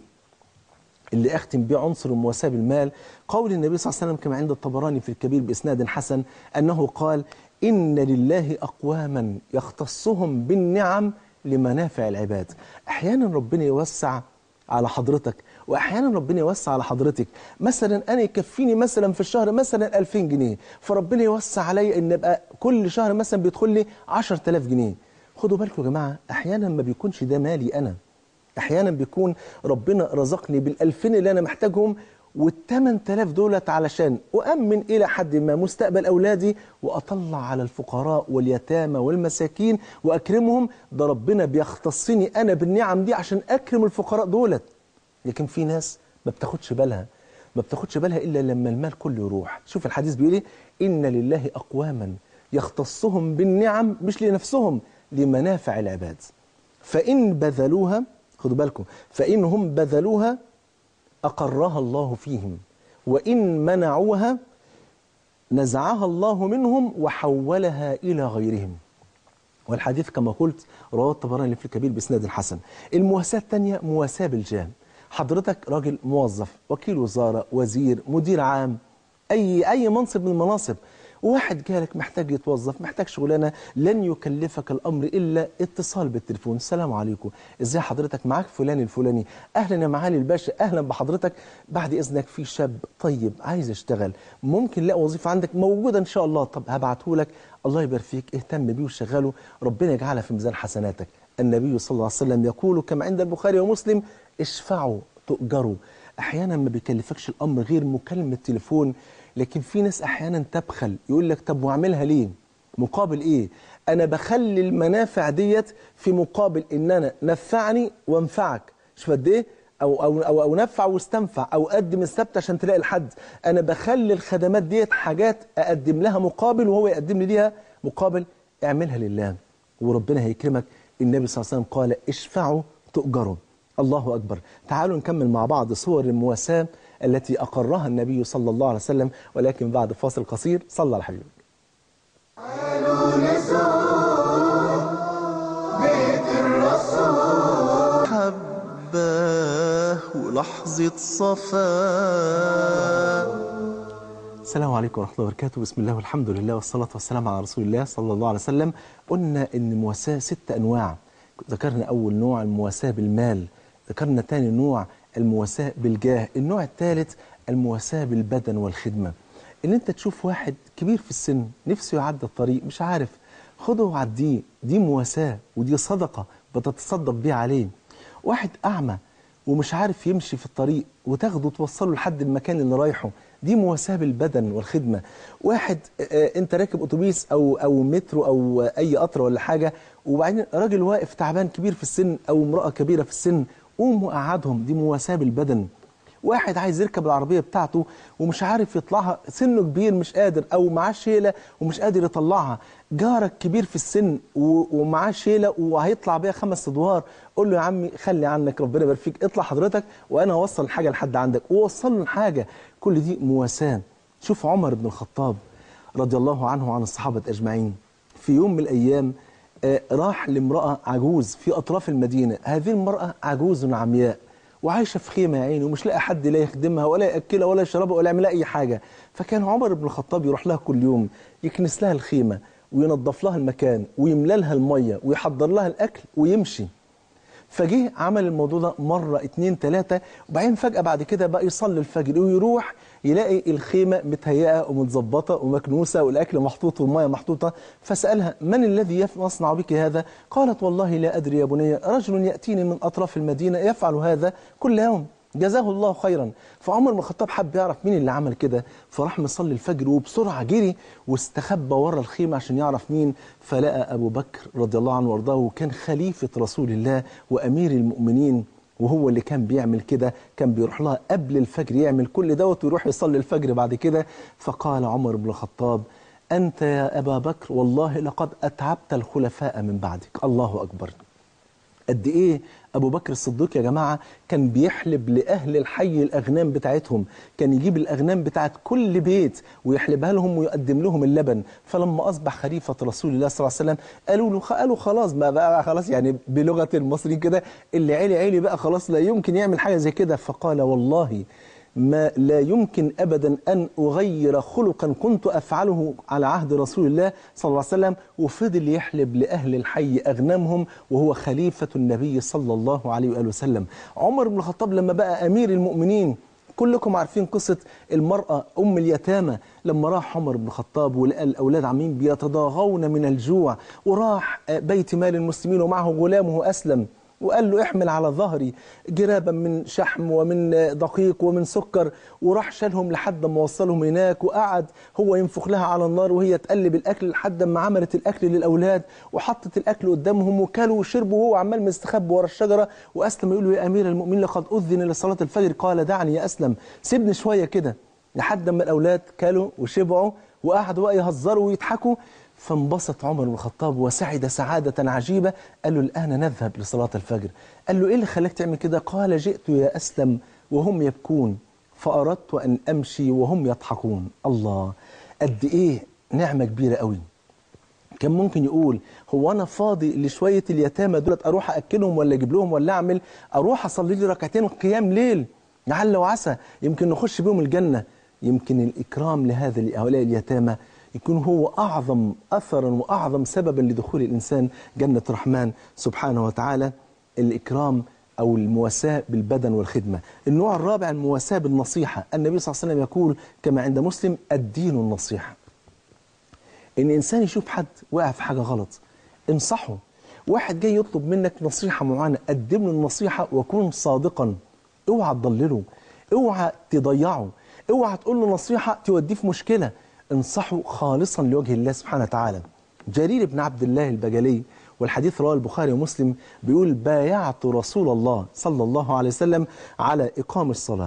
اللي اختم بيه عنصر مواساة بالمال قول النبي صلى الله عليه وسلم كما عند الطبراني في الكبير باسناد حسن انه قال ان لله اقواما يختصهم بالنعم لمنافع العباد احيانا ربنا يوسع على حضرتك واحيانا ربنا يوسع على حضرتك مثلا انا يكفيني مثلا في الشهر مثلا 2000 جنيه فربنا يوسع عليا ان ابقى كل شهر مثلا بيدخل لي 10000 جنيه خدوا بالكم يا جماعه احيانا ما بيكونش ده مالي انا احيانا بيكون ربنا رزقني بالألفين اللي انا محتاجهم والثمان تلاف دولت علشان أؤمن إلى حد ما مستقبل أولادي وأطلع على الفقراء واليتامى والمساكين وأكرمهم ده ربنا بيختصني أنا بالنعم دي عشان أكرم الفقراء دولت لكن في ناس ما بتاخدش بالها ما بتاخدش بالها إلا لما المال كله يروح شوف الحديث بيقول إيه إن لله أقواما يختصهم بالنعم مش لنفسهم لمنافع العباد فإن بذلوها خدوا بالكم فإن هم بذلوها أقرها الله فيهم وإن منعوها نزعها الله منهم وحولها إلى غيرهم والحديث كما قلت رواه الطبراني في الكبير بإسناد حسن المواساة الثانية مواساة بالجاه حضرتك راجل موظف وكيل وزارة وزير مدير عام أي أي منصب من المناصب واحد جالك محتاج يتوظف محتاج شغلانه لن يكلفك الامر الا اتصال بالتليفون السلام عليكم ازاي حضرتك معاك فلان الفلاني اهلا يا معالي الباشا اهلا بحضرتك بعد اذنك في شاب طيب عايز يشتغل ممكن لا وظيفه عندك موجوده ان شاء الله طب هبعته لك الله يبارك فيك اهتم بيه وشغله ربنا يجعلها في ميزان حسناتك النبي صلى الله عليه وسلم يقول كما عند البخاري ومسلم اشفعوا تؤجروا احيانا ما بيكلفكش الامر غير مكالمه تليفون لكن في ناس احيانا تبخل يقول لك طب واعملها ليه مقابل ايه انا بخلي المنافع ديت في مقابل ان انا نفعني وانفعك شوف قد ايه أو, أو, أو, أو نفع واستنفع أو قدم السبت عشان تلاقي الحد أنا بخلي الخدمات ديت حاجات أقدم لها مقابل وهو يقدم لي ليها مقابل اعملها لله وربنا هيكرمك النبي صلى الله عليه وسلم قال اشفعوا تؤجروا الله أكبر تعالوا نكمل مع بعض صور المواساة التي أقرها النبي صلى الله عليه وسلم ولكن بعد فاصل قصير صلى على حبيبك تعالوا نزور بيت الرسول حباه ولحظة صفاه السلام عليكم ورحمة الله وبركاته بسم الله والحمد لله والصلاة والسلام على رسول الله صلى الله عليه وسلم قلنا إن المواساة ست أنواع ذكرنا أول نوع المواساة بالمال ذكرنا تاني نوع المواساة بالجاه النوع الثالث المواساة بالبدن والخدمة ان انت تشوف واحد كبير في السن نفسه يعدي الطريق مش عارف خده وعديه دي مواساة ودي صدقة بتتصدق بيه عليه واحد أعمى ومش عارف يمشي في الطريق وتاخده توصله لحد المكان اللي رايحه دي مواساة بالبدن والخدمة واحد آه، انت راكب اتوبيس او او مترو او اي قطر ولا حاجة وبعدين راجل واقف تعبان كبير في السن او امرأة كبيرة في السن قوم وقعدهم دي مواساة بالبدن واحد عايز يركب العربية بتاعته ومش عارف يطلعها سنه كبير مش قادر او معاه شيلة ومش قادر يطلعها جارك كبير في السن و- ومعاه شيلة وهيطلع بيها خمس ادوار قول له يا عمي خلي عنك ربنا يبارك فيك اطلع حضرتك وانا اوصل الحاجة لحد عندك ووصل له الحاجة كل دي مواساة شوف عمر بن الخطاب رضي الله عنه وعن الصحابة اجمعين في يوم من الايام آه، راح لامرأة عجوز في اطراف المدينة هذه المرأة عجوز عمياء وعايشه في خيمه يا عيني ومش لاقي حد لا يخدمها ولا ياكلها ولا يشربها ولا يعمل لها اي حاجه فكان عمر بن الخطاب يروح لها كل يوم يكنس لها الخيمه وينظف لها المكان ويملى لها الميه ويحضر لها الاكل ويمشي فجه عمل الموضوع ده مرة اتنين تلاتة وبعدين فجأة بعد كده بقى يصلي الفجر ويروح يلاقي الخيمة متهيئة ومتظبطة ومكنوسة والأكل محطوط والمية محطوطة فسألها من الذي يف- يصنع بك هذا؟ قالت والله لا أدري يا بني رجل يأتيني من أطراف المدينة يفعل هذا كل يوم جزاه الله خيرا فعمر بن الخطاب حب يعرف مين اللي عمل كده فراح مصلي الفجر وبسرعة جري واستخبى ورا الخيمة عشان يعرف مين فلقى أبو بكر رضي الله عنه وارضاه وكان خليفة رسول الله وأمير المؤمنين وهو اللي كان بيعمل كده كان بيروح لها قبل الفجر يعمل كل دوت ويروح يصلي الفجر بعد كده فقال عمر بن الخطاب أنت يا أبا بكر والله لقد أتعبت الخلفاء من بعدك الله أكبر قد ايه ابو بكر الصديق يا جماعه كان بيحلب لاهل الحي الاغنام بتاعتهم كان يجيب الاغنام بتاعت كل بيت ويحلبها لهم ويقدم لهم اللبن فلما اصبح خليفه رسول الله صلى الله عليه وسلم قالوا له قالوا خلاص ما بقى خلاص يعني بلغه المصريين كده اللي عيلي عيلي بقى خلاص لا يمكن يعمل حاجه زي كده فقال والله ما لا يمكن ابدا ان اغير خلقا كنت افعله على عهد رسول الله صلى الله عليه وسلم وفضل يحلب لاهل الحي اغنامهم وهو خليفه النبي صلى الله عليه واله وسلم عمر بن الخطاب لما بقى امير المؤمنين كلكم عارفين قصة المرأة أم اليتامى لما راح عمر بن الخطاب ولقى الأولاد عاملين بيتضاغون من الجوع وراح آه، بيت مال المسلمين ومعه غلامه أسلم وقال له احمل على ظهري جرابا من شحم ومن دقيق ومن سكر وراح شالهم لحد ما وصلهم هناك وقعد هو ينفخ لها على النار وهي تقلب الاكل لحد ما عملت الاكل للاولاد وحطت الاكل قدامهم وكلوا وشربوا وهو عمال مستخبي ورا الشجره واسلم يقول له يا امير المؤمنين لقد اذن لصلاه الفجر قال دعني يا اسلم سيبني شويه كده لحد ما الاولاد كلوا وشبعوا وقعدوا بقى يهزروا ويضحكوا فانبسط عمر بن الخطاب وسعد سعادة عجيبة قال له الآن نذهب لصلاة الفجر قال له إيه اللي خلاك تعمل كده قال جئت يا أسلم وهم يبكون فأردت أن أمشي وهم يضحكون الله قد إيه نعمة كبيرة قوي كان ممكن يقول هو انا فاضي لشويه اليتامى دولت اروح اكلهم ولا اجيب لهم ولا اعمل اروح اصلي لي ركعتين قيام ليل لعل وعسى يمكن نخش بهم الجنه يمكن الاكرام لهذا هؤلاء اليتامى يكون هو اعظم اثرا واعظم سببا لدخول الانسان جنه الرحمن سبحانه وتعالى الاكرام او المواساه بالبدن والخدمه. النوع الرابع المواساه بالنصيحه، النبي صلى الله عليه وسلم يقول كما عند مسلم الدين النصيحه. ان انسان يشوف حد واقع في حاجه غلط انصحه واحد جاي يطلب منك نصيحه معينه قدم له النصيحه وكن صادقا اوعى تضلله اوعى تضيعه اوعى تقول له نصيحه توديه في مشكله انصحه خالصا لوجه الله سبحانه وتعالى جرير بن عبد الله البجلي والحديث رواه البخاري ومسلم بيقول بايعت رسول الله صلى الله عليه وسلم على اقام الصلاه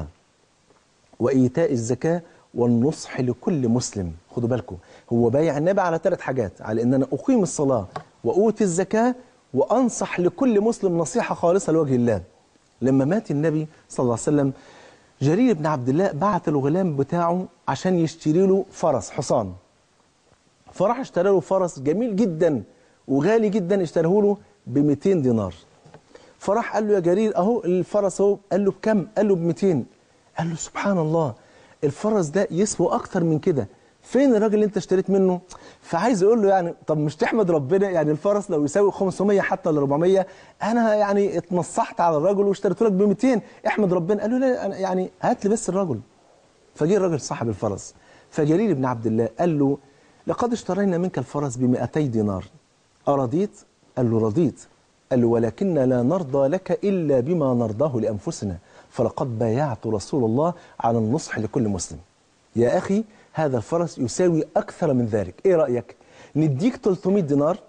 وإيتاء الزكاة والنصح لكل مسلم خدوا بالكم هو بايع النبي على ثلاث حاجات على ان انا اقيم الصلاة وأوتي الزكاة وأنصح لكل مسلم نصيحة خالصة لوجه الله لما مات النبي صلى الله عليه وسلم جرير بن عبد الله بعت الغلام بتاعه عشان يشتري له فرس حصان فراح اشترى له فرس جميل جدا وغالي جدا اشتريه له ب 200 دينار فراح قال له يا جرير اهو الفرس اهو قال له بكم قال له ب 200 قال له سبحان الله الفرس ده يسوى اكتر من كده فين الراجل اللي انت اشتريت منه فعايز يقول له يعني طب مش تحمد ربنا يعني الفرس لو يساوي 500 حتى ولا 400 انا يعني اتنصحت على الراجل واشتريته لك ب 200 احمد ربنا قال له لا أنا يعني هات لي بس الراجل فجه الراجل صاحب الفرس فجرير بن عبد الله قال له لقد اشترينا منك الفرس ب 200 دينار أرضيت؟ قال له رضيت قال له ولكن لا نرضى لك إلا بما نرضاه لأنفسنا فلقد بايعت رسول الله على النصح لكل مسلم يا أخي هذا الفرس يساوي أكثر من ذلك إيه رأيك؟ نديك 300 دينار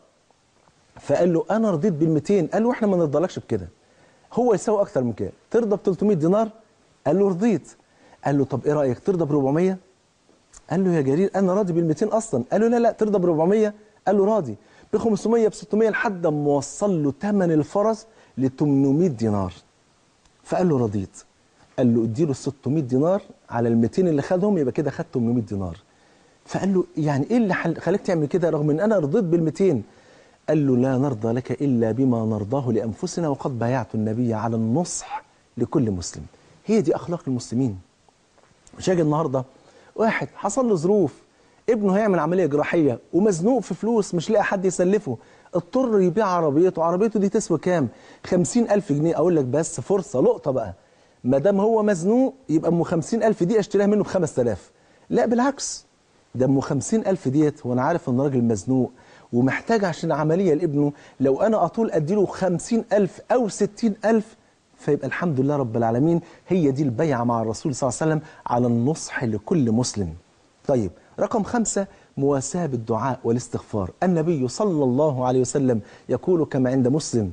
فقال له أنا رضيت بال 200 قال له إحنا ما نرضالكش بكده هو يساوي أكثر من كده ترضى ب 300 دينار؟ قال له رضيت قال له طب إيه رأيك ترضى ب 400 قال له يا جرير انا راضي بال 200 اصلا قال له لا لا ترضى ب 400 قال له راضي ب 500 ب 600 لحد ما وصل له ثمن الفرس ل 800 دينار فقال له رضيت قال له اديله 600 دينار على ال 200 اللي خدهم يبقى كده خد 800 دينار فقال له يعني ايه اللي حل- خلاك تعمل كده رغم ان انا رضيت بال 200 قال له لا نرضى لك الا بما نرضاه لانفسنا وقد بايعت النبي على النصح لكل مسلم هي دي اخلاق المسلمين مش هاجي النهارده واحد حصل له ظروف ابنه هيعمل عمليه جراحيه ومزنوق في فلوس مش لاقي حد يسلفه اضطر يبيع عربيته عربيته دي تسوى كام خمسين ألف جنيه أقول لك بس فرصة لقطة بقى ما دام هو مزنوق يبقى أم خمسين ألف دي أشتريها منه بخمس تلاف لا بالعكس ده أم خمسين ألف ديت وأنا عارف إن راجل مزنوق ومحتاج عشان عملية لابنه لو أنا أطول أديله خمسين ألف أو ستين ألف فيبقى الحمد لله رب العالمين هي دي البيعة مع الرسول صلى الله عليه وسلم على النصح لكل مسلم طيب رقم خمسة مواساة بالدعاء والاستغفار النبي صلى الله عليه وسلم يقول كما عند مسلم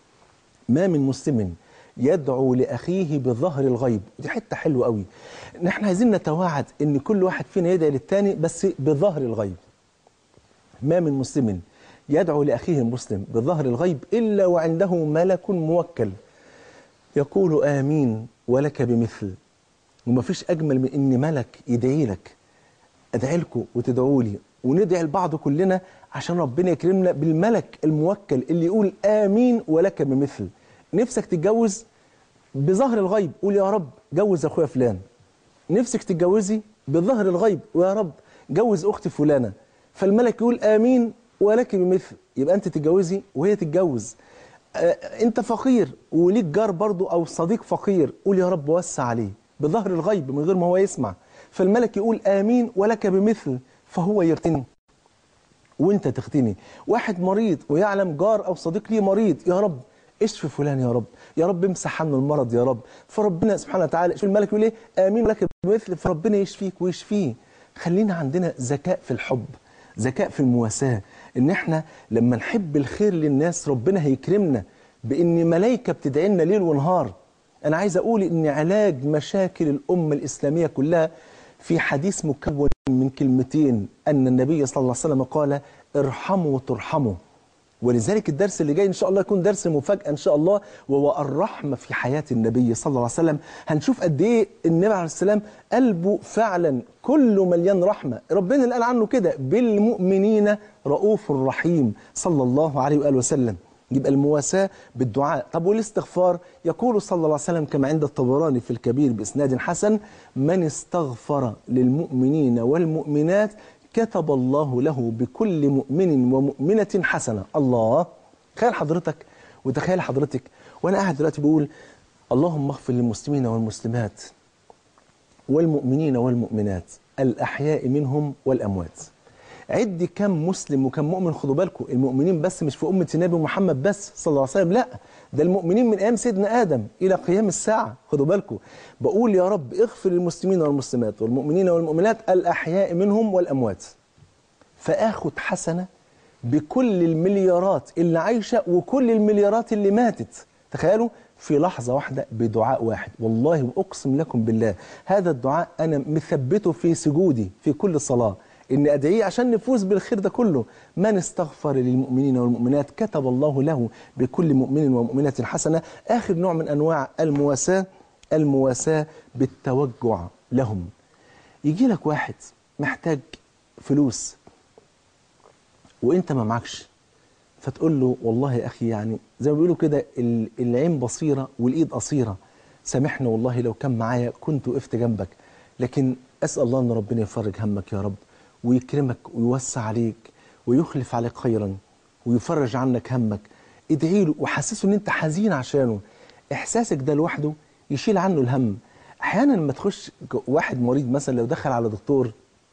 ما من مسلم يدعو لأخيه بظهر الغيب دي حتة حلوة قوي نحن عايزين نتواعد ان كل واحد فينا يدعي للتاني بس بظهر الغيب ما من مسلم يدعو لأخيه المسلم بظهر الغيب إلا وعنده ملك موكل يقول آمين ولك بمثل وما فيش أجمل من إن ملك يدعي لك أدعي لكم وتدعوا لي وندعي لبعض كلنا عشان ربنا يكرمنا بالملك الموكل اللي يقول آمين ولك بمثل نفسك تتجوز بظهر الغيب قول يا رب جوز أخويا فلان نفسك تتجوزي بظهر الغيب ويا رب جوز أختي فلانة فالملك يقول آمين ولك بمثل يبقى أنت تتجوزي وهي تتجوز آه، انت فقير وليك جار برضو او صديق فقير قول يا رب وسع عليه بظهر الغيب من غير ما هو يسمع فالملك يقول امين ولك بمثل فهو يغتني وانت تغتني واحد مريض ويعلم جار او صديق ليه مريض يا رب اشفي فلان يا رب يا رب امسح عنه المرض يا رب فربنا سبحانه وتعالى شوف الملك يقول ايه امين ولك بمثل فربنا يشفيك ويشفيه خلينا عندنا ذكاء في الحب ذكاء في المواساة ان احنا لما نحب الخير للناس ربنا هيكرمنا بان ملائكة بتدعي لنا ليل ونهار انا عايز اقول ان علاج مشاكل الامة الاسلامية كلها في حديث مكون من كلمتين ان النبي صلى الله عليه وسلم قال ارحموا ترحموا ولذلك الدرس اللي جاي ان شاء الله يكون درس مفاجاه ان شاء الله وهو الرحمه في حياه النبي صلى الله عليه وسلم هنشوف قد ايه النبي عليه السلام قلبه فعلا كله مليان رحمه ربنا اللي قال عنه كده بالمؤمنين رؤوف رحيم صلى الله عليه واله وسلم يبقى المواساة بالدعاء طب والاستغفار يقول صلى الله عليه وسلم كما عند الطبراني في الكبير بإسناد حسن من استغفر للمؤمنين والمؤمنات كتب الله له بكل مؤمن ومؤمنة حسنة الله تخيل حضرتك وتخيل حضرتك وأنا قاعد دلوقتي بقول اللهم اغفر للمسلمين والمسلمات والمؤمنين والمؤمنات الأحياء منهم والأموات عد كم مسلم وكم مؤمن خدوا بالكم المؤمنين بس مش في أمة النبي محمد بس صلى الله عليه وسلم لا ده المؤمنين من أيام سيدنا آدم إلى قيام الساعة خدوا بالكم بقول يا رب اغفر للمسلمين والمسلمات والمؤمنين والمؤمنات الأحياء منهم والأموات فآخد حسنة بكل المليارات اللي عايشة وكل المليارات اللي ماتت تخيلوا في لحظة واحدة بدعاء واحد والله وأقسم لكم بالله هذا الدعاء أنا مثبته في سجودي في كل صلاة إن أدعيه عشان نفوز بالخير ده كله من استغفر للمؤمنين والمؤمنات كتب الله له بكل مؤمن ومؤمنة حسنة آخر نوع من أنواع المواساة المواساة بالتوجع لهم يجي لك واحد محتاج فلوس وانت ما معكش فتقول له والله يا اخي يعني زي ما بيقولوا كده ال- العين بصيره والايد قصيره سامحني والله لو كان معايا كنت وقفت جنبك لكن اسال الله ان ربنا يفرج همك يا رب ويكرمك ويوسع عليك ويخلف عليك خيرا ويفرج عنك همك ادعي له وحسسه ان انت حزين عشانه احساسك ده لوحده يشيل عنه الهم احيانا لما تخش ج- واحد مريض مثلا لو دخل على دكتور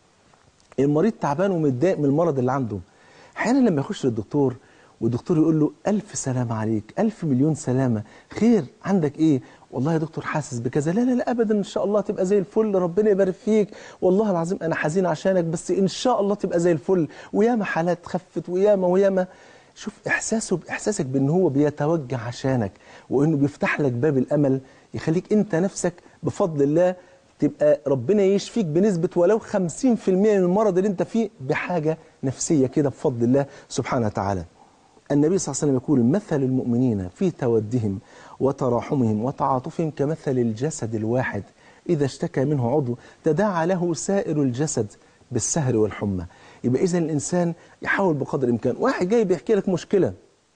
المريض تعبان ومتضايق من المرض اللي عنده احيانا لما يخش للدكتور والدكتور يقول له ألف سلامة عليك ألف مليون سلامة خير عندك إيه والله يا دكتور حاسس بكذا لا لا لا أبدا إن شاء الله تبقى زي الفل ربنا يبارك فيك والله العظيم أنا حزين عشانك بس إن شاء الله تبقى زي الفل وياما حالات خفت وياما وياما شوف إحساسه بإحساسك بأن هو بيتوجع عشانك وإنه بيفتح لك باب الأمل يخليك أنت نفسك بفضل الله تبقى ربنا يشفيك بنسبة ولو 50% من المرض اللي انت فيه بحاجة نفسية كده بفضل الله سبحانه وتعالى النبي صلى الله عليه وسلم يقول مثل المؤمنين في تودهم وتراحمهم وتعاطفهم كمثل الجسد الواحد إذا اشتكى منه عضو تداعى له سائر الجسد بالسهر والحمى يبقى إذا الإنسان يحاول بقدر الإمكان واحد جاي بيحكي لك مشكلة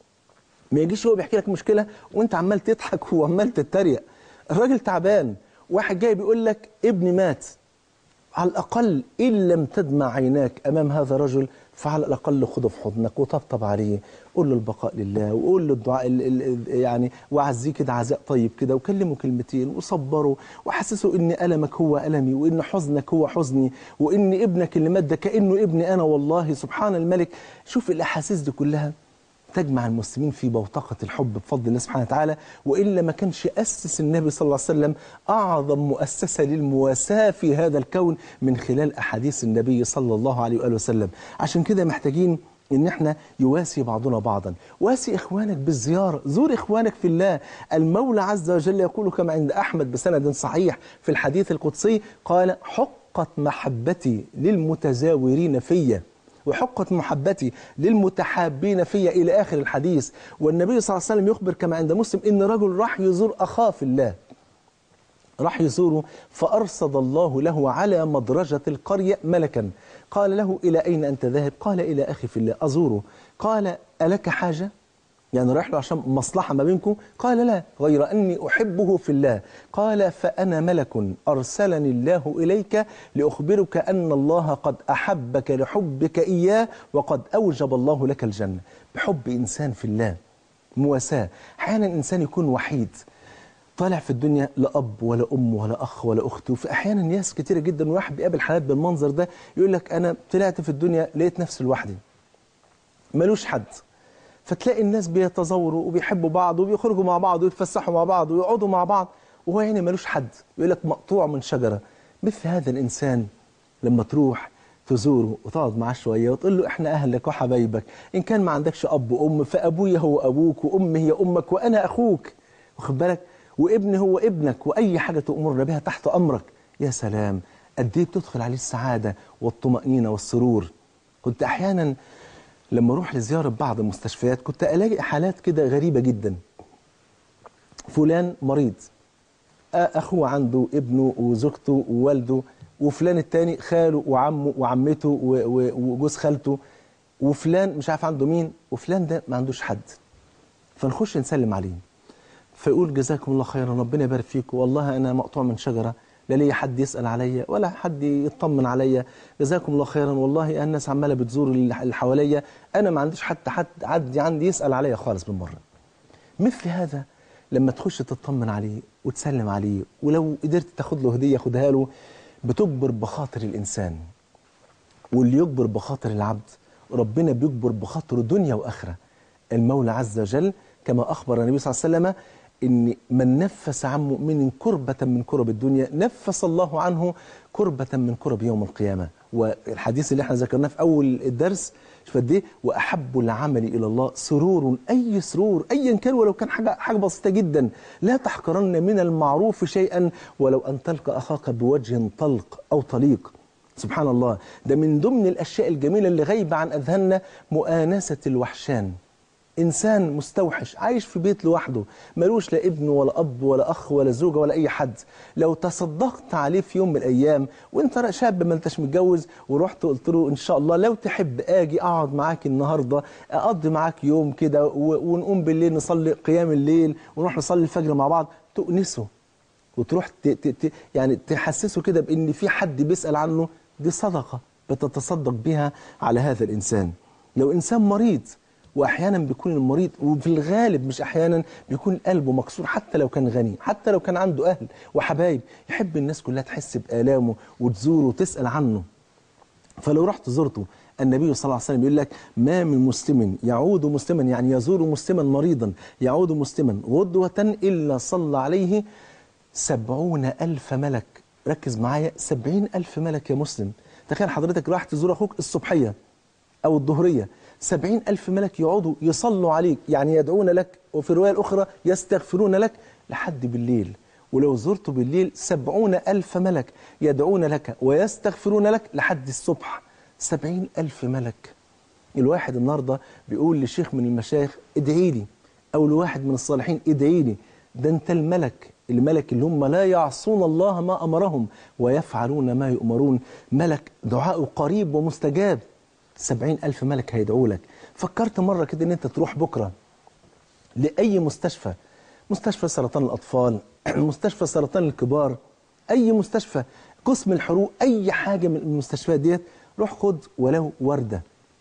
ما يجيش هو بيحكي لك مشكلة وانت عمال تضحك وعمال تتريق الراجل تعبان واحد جاي بيقول لك ابني مات على الأقل إن لم تدمع عيناك أمام هذا الرجل فعلى الأقل خده في حضنك وطبطب عليه قول له البقاء لله وقول له الدعاء ال- ال- ال- يعني وعزيه كده عزاء طيب كده وكلمه كلمتين وصبره وحسسه إن ألمك هو ألمي وإن حزنك هو حزني وإن ابنك اللي مات ده كأنه ابني أنا والله سبحان الملك شوف الأحاسيس دي كلها تجمع المسلمين في بوتقة الحب بفضل الله سبحانه وتعالى وإلا ما كانش أسس النبي صلى الله عليه وسلم أعظم مؤسسة للمواساة في هذا الكون من خلال أحاديث النبي صلى الله عليه وآله وسلم عشان كده محتاجين ان احنا يواسي بعضنا بعضا واسي اخوانك بالزياره زور اخوانك في الله المولى عز وجل يقول كما عند احمد بسند صحيح في الحديث القدسي قال حقت محبتي للمتزاورين فيّ وحقت محبتي للمتحابين في إلى آخر الحديث والنبي صلى الله عليه وسلم يخبر كما عند مسلم إن رجل راح يزور أخاه في الله راح يزوره فأرصد الله له على مدرجة القرية ملكا قال له إلى أين أنت ذاهب قال إلى أخي في الله أزوره قال ألك حاجة يعني رايح له عشان مصلحة ما بينكم قال لا غير أني أحبه في الله قال فأنا ملك أرسلني الله إليك لأخبرك أن الله قد أحبك لحبك إياه وقد أوجب الله لك الجنة بحب إنسان في الله مواساة أحيانا إنسان يكون وحيد طالع في الدنيا لا اب ولا ام ولا اخ ولا اخت وفي احيانا ناس كتيره جدا واحد بيقابل حالات بالمنظر ده يقول لك انا طلعت في الدنيا لقيت نفسي لوحدي ملوش حد فتلاقي الناس بيتزاوروا وبيحبوا بعض وبيخرجوا مع بعض ويتفسحوا مع بعض ويقعدوا مع بعض وهو يعني ملوش حد يقول لك مقطوع من شجره مثل هذا الانسان لما تروح تزوره وتقعد معاه شويه وتقول له احنا اهلك وحبايبك ان كان ما عندكش اب وام فابويا هو ابوك وامي هي امك وانا اخوك واخد بالك وابني هو ابنك واي حاجه تامرنا بها تحت امرك يا سلام قد ايه بتدخل عليه السعاده والطمانينه والسرور كنت احيانا لما اروح لزياره بعض المستشفيات كنت الاقي حالات كده غريبه جدا فلان مريض اخوه عنده ابنه وزوجته ووالده وفلان التاني خاله وعمه وعمته و- و- وجوز خالته وفلان مش عارف عنده مين وفلان ده ما عندوش حد فنخش نسلم عليه فيقول جزاكم الله خيرا ربنا يبارك فيكم والله انا مقطوع من شجره لا ليا حد يسال عليا ولا حد يطمن عليا جزاكم الله خيرا والله الناس عماله بتزور اللي حواليا انا ما عنديش حتى حد عدي عندي يسال عليا خالص بالمره مثل هذا لما تخش تطمن عليه وتسلم عليه ولو قدرت تاخد له هديه خدها له بتجبر بخاطر الانسان واللي يجبر بخاطر العبد ربنا بيجبر بخاطره دنيا واخره المولى عز وجل كما اخبر النبي صلى الله عليه وسلم ان من نفس عن مؤمن كربة من كرب الدنيا نفس الله عنه كربة من كرب يوم القيامة والحديث اللي احنا ذكرناه في اول الدرس شوف قد ايه واحب العمل الى الله سرور اي سرور ايا كان ولو كان حاجه حاجه بسيطه جدا لا تحقرن من المعروف شيئا ولو ان تلقى اخاك بوجه طلق او طليق سبحان الله ده من ضمن الاشياء الجميله اللي غايبه عن اذهاننا مؤانسه الوحشان انسان مستوحش عايش في بيت لوحده ملوش لا ابن ولا اب ولا اخ ولا زوجه ولا اي حد لو تصدقت عليه في يوم من الايام وانت شاب ما انتش متجوز ورحت قلت له ان شاء الله لو تحب اجي اقعد معاك النهارده اقضي معاك يوم كده و- ونقوم بالليل نصلي قيام الليل ونروح نصلي الفجر مع بعض تؤنسه وتروح ت... ت... ت... يعني تحسسه كده بان في حد بيسال عنه دي صدقه بتتصدق بها على هذا الانسان لو انسان مريض واحيانا بيكون المريض وفي الغالب مش احيانا بيكون قلبه مكسور حتى لو كان غني حتى لو كان عنده اهل وحبايب يحب الناس كلها تحس بالامه وتزوره وتسال عنه فلو رحت زرته النبي صلى الله عليه وسلم يقول لك ما من مسلم يعود مسلما يعني يزور مسلما مريضا يعود مسلما غدوة إلا صلى عليه سبعون ألف ملك ركز معايا سبعين ألف ملك يا مسلم تخيل حضرتك راح تزور أخوك الصبحية أو الظهرية سبعين ألف ملك يقعدوا يصلوا عليك يعني يدعون لك وفي الرواية الأخرى يستغفرون لك لحد بالليل ولو زرته بالليل سبعون ألف ملك يدعون لك ويستغفرون لك لحد الصبح سبعين ألف ملك الواحد النهاردة بيقول لشيخ من المشايخ ادعي لي أو لواحد من الصالحين ادعي لي ده انت الملك الملك اللي هم لا يعصون الله ما أمرهم ويفعلون ما يؤمرون ملك دعاء قريب ومستجاب سبعين ألف ملك هيدعوا لك فكرت مرة كده ان انت تروح بكرة لأي مستشفى مستشفى سرطان الأطفال مستشفى سرطان الكبار أي مستشفى قسم الحروق أي حاجة من المستشفيات ديت روح خد ولو وردة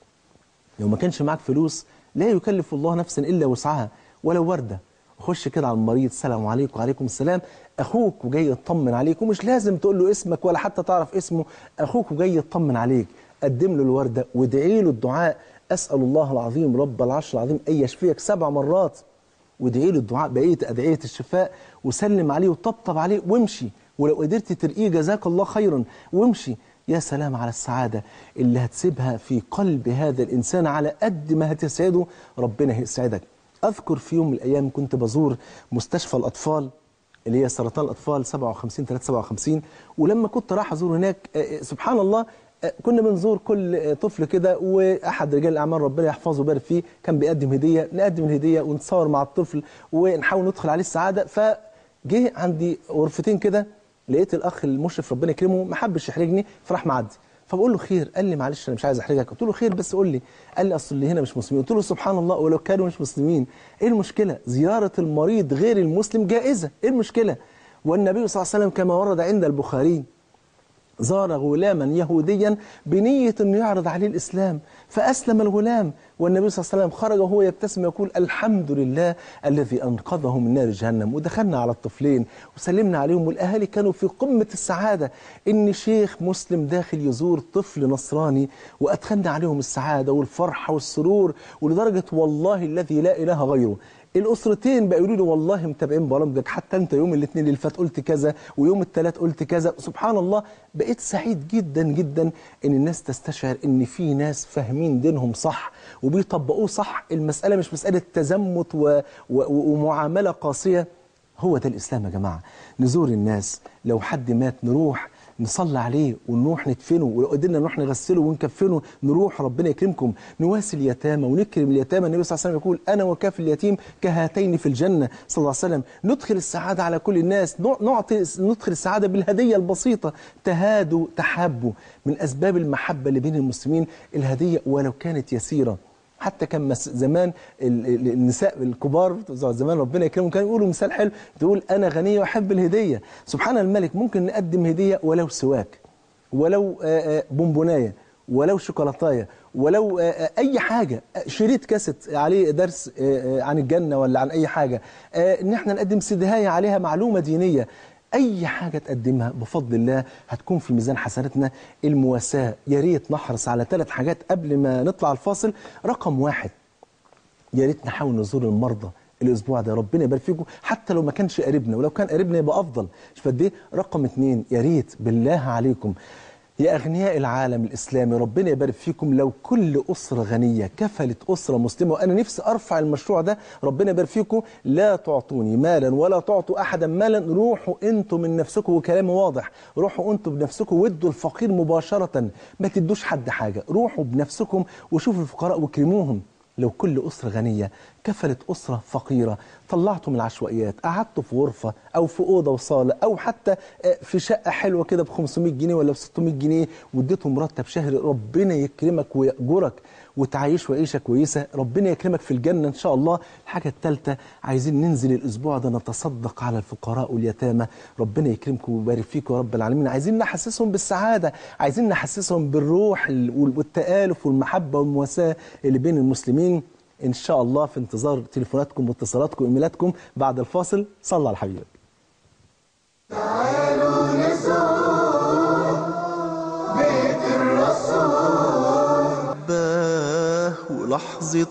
لو ما كانش معاك فلوس لا يكلف الله نفسا إلا وسعها ولو وردة خش كده على المريض السلام عليكم وعليكم السلام أخوك وجاي يطمن عليك ومش لازم تقول له اسمك ولا حتى تعرف اسمه أخوك وجاي يطمن عليك قدم له الوردة وادعي له الدعاء أسأل الله العظيم رب العرش العظيم أن يشفيك سبع مرات وادعي له الدعاء بقية أدعية الشفاء وسلم عليه وطبطب عليه وامشي ولو قدرت ترقيه جزاك الله خيرا وامشي يا سلام على السعادة اللي هتسيبها في قلب هذا الإنسان على قد ما هتسعده ربنا هيسعدك أذكر في يوم من الأيام كنت بزور مستشفى الأطفال اللي هي سرطان الأطفال 57 357 ولما كنت راح أزور هناك آه، سبحان الله آه، كنا بنزور كل آه، طفل كده واحد رجال الاعمال ربنا يحفظه ويبارك فيه كان بيقدم هديه نقدم الهديه ونتصور مع الطفل ونحاول ندخل عليه السعاده فجه عندي غرفتين كده لقيت الاخ المشرف ربنا يكرمه ما حبش يحرجني فراح معدي فبقول له خير قال لي معلش انا مش عايز احرجك قلت له خير بس قول لي قال لي اصل اللي هنا مش مسلمين قلت له سبحان الله ولو كانوا مش مسلمين ايه المشكله زياره المريض غير المسلم جائزه ايه المشكله والنبي صلى الله عليه وسلم كما ورد عند البخاري زار غلاما يهوديا بنية أنه يعرض عليه الإسلام فأسلم الغلام والنبي صلى الله عليه وسلم خرج وهو يبتسم يقول الحمد لله الذي أنقذه من نار جهنم ودخلنا على الطفلين وسلمنا عليهم والأهالي كانوا في قمة السعادة إن شيخ مسلم داخل يزور طفل نصراني وأدخلنا عليهم السعادة والفرحة والسرور ولدرجة والله الذي لا إله غيره الاسرتين بقى يقولوا لي والله متابعين برامجك حتى انت يوم الاثنين اللي فات قلت كذا ويوم الثلاث قلت كذا سبحان الله بقيت سعيد جدا جدا ان الناس تستشعر ان في ناس فاهمين دينهم صح وبيطبقوه صح المساله مش مساله تزمت و... و... ومعامله قاسيه هو ده الاسلام يا جماعه نزور الناس لو حد مات نروح نصلي عليه ونروح ندفنه ولو قدرنا نروح نغسله ونكفنه نروح ربنا يكرمكم نواسي اليتامى ونكرم اليتامى النبي صلى الله عليه وسلم يقول انا وكاف اليتيم كهاتين في الجنه صلى الله عليه وسلم ندخل السعاده على كل الناس نع- نعطي ندخل السعاده بالهديه البسيطه تهادوا تحابوا من اسباب المحبه اللي بين المسلمين الهديه ولو كانت يسيره حتى كان مس- زمان ال- ال- النساء الكبار بتوع زمان ربنا يكرمهم كانوا يقولوا مثال حلو تقول انا غنيه واحب الهديه سبحان الملك ممكن نقدم هديه ولو سواك ولو آه، آه، بونبونايه ولو شوكولاتايه ولو آه، آه، اي حاجه آه، شريط كاسيت عليه درس آه، آه، عن الجنه ولا عن اي حاجه آه، ان احنا نقدم سدهايه عليها معلومه دينيه اي حاجه تقدمها بفضل الله هتكون في ميزان حسناتنا المواساه يا ريت نحرص على ثلاث حاجات قبل ما نطلع الفاصل رقم واحد يا ريت نحاول نزور المرضى الاسبوع ده ربنا يبارك فيكم حتى لو ما كانش قريبنا ولو كان قريبنا يبقى افضل مش قد ايه رقم اتنين يا ريت بالله عليكم يا اغنياء العالم الاسلامي ربنا يبارك فيكم لو كل اسره غنيه كفلت اسره مسلمه وانا نفسي ارفع المشروع ده ربنا يبارك فيكم لا تعطوني مالا ولا تعطوا احدا مالا روحوا انتم من نفسكم وكلامي واضح روحوا انتم بنفسكم وادوا الفقير مباشره ما تدوش حد حاجه روحوا بنفسكم وشوفوا الفقراء واكرموهم لو كل أسرة غنية كفلت أسرة فقيرة طلعتوا من العشوائيات قعدتوا في غرفة أو في أوضة وصالة أو حتى آه، في شقة حلوة كده ب 500 جنيه ولا ب 600 جنيه واديتهم مرتب شهري ربنا يكرمك ويأجرك وتعيش وعيشة كويسة ربنا يكرمك في الجنة إن شاء الله الحاجة الثالثة عايزين ننزل الأسبوع ده نتصدق على الفقراء واليتامى ربنا يكرمكم ويبارك فيكم يا رب العالمين عايزين نحسسهم بالسعادة عايزين نحسسهم بالروح ال- والتآلف والمحبة والمواساة اللي بين المسلمين إن شاء الله في انتظار تليفوناتكم واتصالاتكم وإيميلاتكم بعد الفاصل صلى على حبيبك تعالوا نزور بيت الرسول باه ولحظة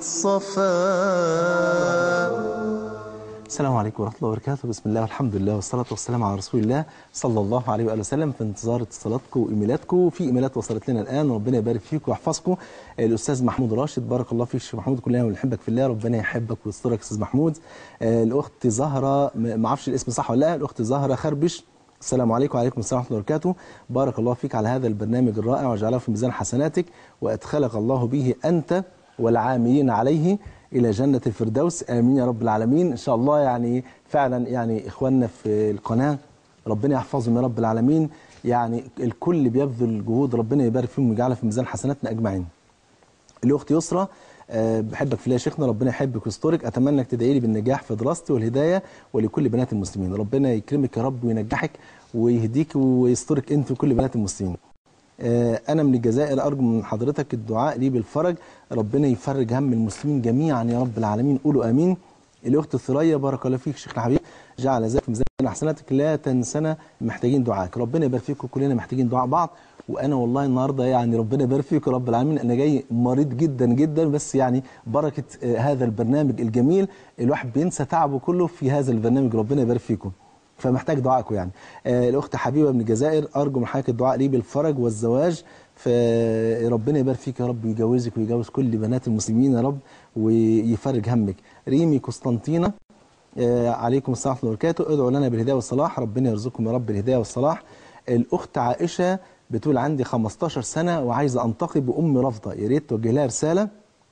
صفاء السلام عليكم ورحمة الله وبركاته بسم الله والحمد لله والصلاة والسلام على رسول الله صلى الله عليه وآله وسلم في انتظار اتصالاتكم وإيميلاتكم في إيميلات وصلت لنا الآن ربنا يبارك فيكم ويحفظكم الأستاذ محمود راشد بارك الله فيك شيخ محمود كلنا بنحبك في الله ربنا يحبك ويسترك أستاذ محمود آه، الأخت زهرة م- ما اعرفش الاسم صح ولا لا الأخت زهرة خربش السلام عليكم وعليكم السلام ورحمة الله وبركاته بارك الله فيك على هذا البرنامج الرائع وجعله في ميزان حسناتك وأدخلك الله به أنت والعاملين عليه إلى جنة الفردوس آمين يا رب العالمين إن شاء الله يعني فعلا يعني إخواننا في القناة ربنا يحفظهم يا رب العالمين يعني الكل بيبذل جهود ربنا يبارك فيهم ويجعلها في ميزان حسناتنا أجمعين الاخت يسرى آه، بحبك في الله يا شيخنا ربنا يحبك ويسترك اتمنى انك تدعي لي بالنجاح في دراستي والهدايه ولكل بنات المسلمين ربنا يكرمك يا رب وينجحك ويهديك ويسترك انت وكل بنات المسلمين آه، انا من الجزائر ارجو من حضرتك الدعاء لي بالفرج ربنا يفرج هم المسلمين جميعا يا رب العالمين قولوا امين الاخت الثريا بارك الله فيك شيخنا حبيب جعل ذلك في ميزان حسناتك لا تنسنا محتاجين دعائك ربنا يبارك فيكم كلنا محتاجين دعاء بعض وانا والله النهارده يعني ربنا يبارك فيك يا رب العالمين انا جاي مريض جدا جدا بس يعني بركه آه، هذا البرنامج الجميل الواحد بينسى تعبه كله في هذا البرنامج ربنا يبارك فيكم فمحتاج دعائكم يعني آه الاخت حبيبه من الجزائر ارجو من حضرتك الدعاء لي بالفرج والزواج فربنا يبارك فيك يا رب ويجوزك ويجوز كل بنات المسلمين يا رب ويفرج همك ريمي قسطنطينه آه، عليكم السلام ورحمه الله وبركاته ادعوا لنا بالهدايه والصلاح ربنا يرزقكم يا رب الهدايه والصلاح الاخت عائشه بتقول عندي 15 سنه وعايزه انتقب وامي رافضه يا ريت توجه لها رساله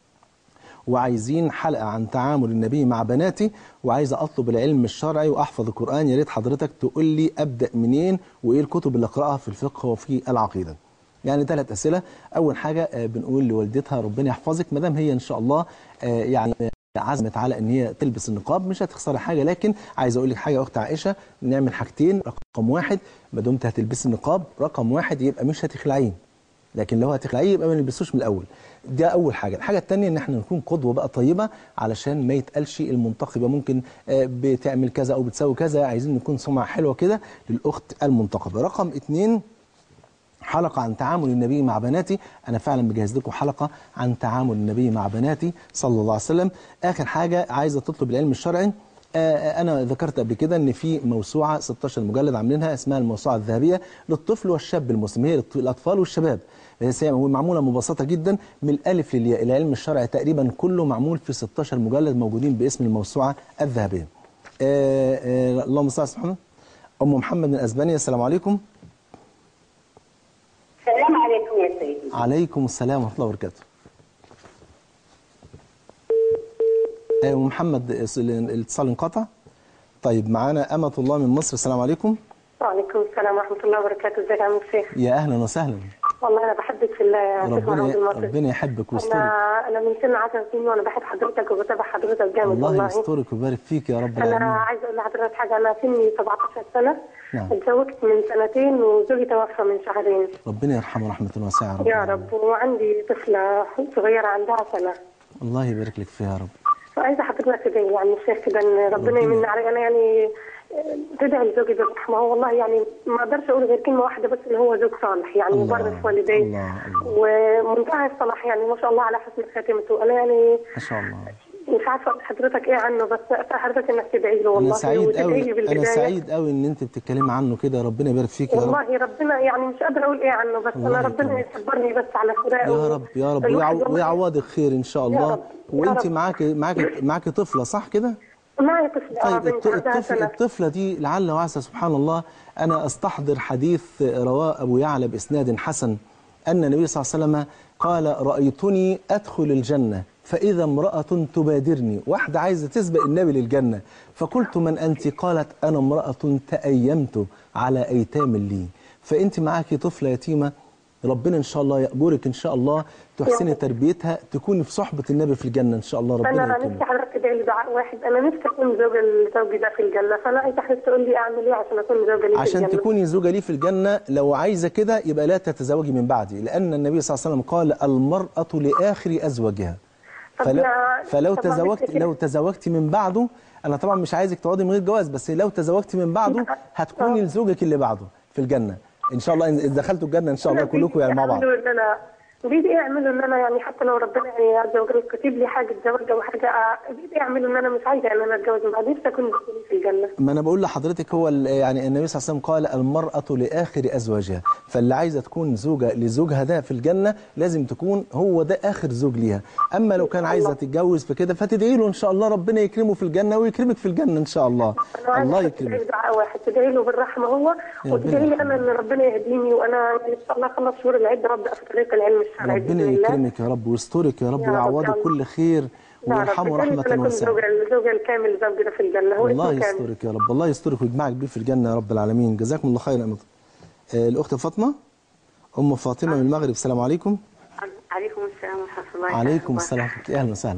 وعايزين حلقه عن تعامل النبي مع بناتي وعايزه اطلب العلم الشرعي واحفظ القران يا ريت حضرتك تقول لي ابدا منين وايه الكتب اللي اقراها في الفقه وفي العقيده يعني ثلاث اسئله اول حاجه آه، بنقول لوالدتها ربنا يحفظك ما دام هي ان شاء الله آه، يعني عزمت على ان هي تلبس النقاب مش هتخسري حاجه لكن عايز اقول لك حاجه يا اخت عائشه نعمل حاجتين رقم واحد ما دمت هتلبسي النقاب رقم واحد يبقى مش هتخلعيه لكن لو هتخلعيه يبقى ما نلبسوش من الاول ده اول حاجه الحاجه الثانيه ان احنا نكون قدوه بقى طيبه علشان ما يتقالش المنتقبه ممكن آه، بتعمل كذا او بتسوي كذا عايزين نكون سمعه حلوه كده للاخت المنتقبه رقم اثنين حلقة عن تعامل النبي مع بناتي أنا فعلا مجهز لكم حلقة عن تعامل النبي مع بناتي صلى الله عليه وسلم آخر حاجة عايزة تطلب العلم الشرعي آه، أنا ذكرت قبل كده إن في موسوعة 16 مجلد عاملينها اسمها الموسوعة الذهبية للطفل والشاب المسلم هي للط- الأطفال والشباب بس هي معمولة مبسطة جدا من الألف للياء العلم الشرعي تقريبا كله معمول في 16 مجلد موجودين باسم الموسوعة الذهبية آه، آه، اللهم صل على سيدنا محمد أم محمد من أسبانيا السلام عليكم السلام عليكم يا سيدي عليكم السلام ورحمة الله وبركاته ايوه محمد الس- الاتصال انقطع طيب معانا أمة الله من مصر السلام عليكم وعليكم السلام ورحمة الله وبركاته ازيك يا عم الشيخ يا أهلا وسهلا والله أنا بحبك في الله يا شيخ محمود ربنا المصري ربنا يحبك ويسترك أنا أنا من سن 10 سنين وأنا بحب حضرتك وبتابع حضرتك جامد الله والله يسترك ويبارك فيك يا رب أنا العالمين عايزة أقول لحضرتك حاجة أنا سني 17 سنة نعم. اتزوجت من سنتين وزوجي توفى من شهرين ربنا يرحمه رحمة واسعة يا رب يا العالمين. رب وعندي طفلة صغيرة عندها سنة الله يبارك لك فيها يا رب فعايزة حضرتك تدعي لي عم الشيخ كده إن ربنا يمن علي أنا يعني آه، تدعي لزوجي بالرحمة هو والله يعني ما أقدرش أقول غير كلمة واحدة بس إن هو زوج صالح يعني الله، مبرر في والديه الله، الله. ومنتهى الصلاح يعني ما شاء الله على حسن خاتمته أنا يعني ما شاء الله مش عارفة أقول لحضرتك إيه عنه بس أسأل حضرتك إنك تدعي له والله أنا سعيد وتدعي قوي لي أنا بالبداية. سعيد قوي إن أنت بتتكلمي عنه كده ربنا يبارك فيك يا رب والله ربنا يعني مش قادرة أقول إيه عنه بس الله أنا ربنا يكرمك. يصبرني بس على فراقه يا رب يا رب الواحد ويعو- والله- ويعوضك خير ان شاء الله رب، يا وانت رب. معاك معاك معاك طفله صح كده معي طفل آه طيب بنت الط- عندها الطفل سنة الطفله دي لعل وعسى سبحان الله انا استحضر حديث رواه ابو يعلى باسناد حسن ان النبي صلى الله عليه وسلم قال رايتني ادخل الجنه فاذا امراه تبادرني واحده عايزه تسبق النبي للجنه فقلت من انت قالت انا امراه تايمت على ايتام لي فانت معاكي طفله يتيمه ربنا ان شاء الله يأجرك ان شاء الله تحسني تربيتها تكوني في صحبه النبي في الجنه ان شاء الله ربنا انا يكرمك نفسي حضرتك تدعي لي دعاء واحد انا نفسي اكون زوجة لزوجي ده في الجنه فانا عايزه حضرتك تقول لي اعمل ايه عشان اكون زوجة ليه في عشان الجنه تكوني زوجة ليه في الجنة لو عايزة كده يبقى لا تتزوجي من بعدي لأن النبي صلى الله عليه وسلم قال المرأة لآخر أزواجها طب فلو, يا- فلو طب ما تزوجت مثل كده. لو تزوجتي من بعده أنا طبعا مش عايزك تقعدي من غير جواز بس لو تزوجتي من بعده هتكوني لزوجك اللي بعده في الجنة إن شاء الله إذا دخلتوا الجنة إن شاء الله كلكم يعني مع بعض يعملوا ان انا بيدي يعملوا ان انا يعني حتى لو ربنا يعني عز وجل كاتب لي حاجه زواج او حاجه آه، بيدي يعملوا ان انا مش عايزه ان انا اتجوز من بعد نفسي اكون زوجة ليه في الجنه ما انا بقول لحضرتك هو ال- يعني النبي صلى الله عليه وسلم قال المرأة لآخر أزواجها فاللي عايزة تكون زوجة لزوجها ده في الجنة لازم تكون هو ده آخر زوج ليها أما لو كان عايزة تتجوز في كده فتدعي له إن شاء الله ربنا يكرمه في الجنة ويكرمك في الجنة إن شاء الله انا عايزه الله حضرتك تدعي يكرمك لي دعاء واحد تدعي له بالرحمه هو يا وتدعي لي ربنا انا ان ربنا يهديني وانا يعني ان شاء الله اخلص شهور العده وابدا في طريق العلم الشرعي ربنا بإذن الله. يكرمك يا رب ويسترك يا رب يا رب، ويعوضك يا رب. كل خير يا رب ويرحمه ادعي لي رحمة أن أكون واسعة الزوجة الزوجة الكامل زوجي ده في الجنة هو الله اسمه كامل يسترك يا رب الله يسترك ويجمعك بيه في الجنة يا رب العالمين جزاكم الله خيرا يا أمة. آه، الأخت فاطمة أم فاطمة من المغرب السلام عليكم عليكم السلام ورحمة الله عليكم وبركاته. السلام ورحمة الله. أهلا وسهلا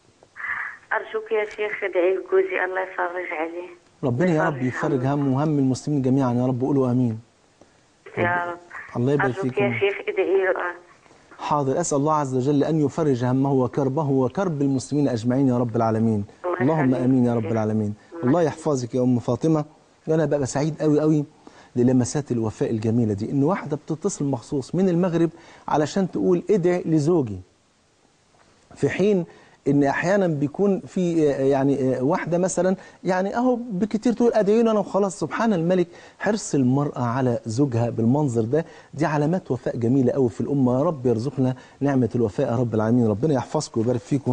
أرجوك يا شيخ ادعي لجوزي الله يفرج عليه ربنا يا رب يفرج يفرج همه. هم وهم المسلمين جميعا يا رب قولوا امين يا رب الله يبارك أرجوك فيكم يا شيخ ادعي له حاضر اسال الله عز وجل ان يفرج همه وكربه وكرب المسلمين اجمعين يا رب العالمين الله اللهم يخليك امين يا يا رب شيخ. العالمين الله الله يحفظك يا ام فاطمه وانا ببقى سعيد قوي قوي للمسات الوفاء الجميله دي ان واحده بتتصل مخصوص من المغرب علشان تقول ادعي لزوجي في حين ان احيانا بيكون في آه، يعني آه، واحده مثلا يعني اهو بكتير تقول ادعي له انا وخلاص سبحان الملك حرص المراه على زوجها بالمنظر ده دي علامات وفاء جميله قوي في الامه يا رب يرزقنا نعمه الوفاء يا رب العالمين ربنا يحفظكم ويبارك فيكم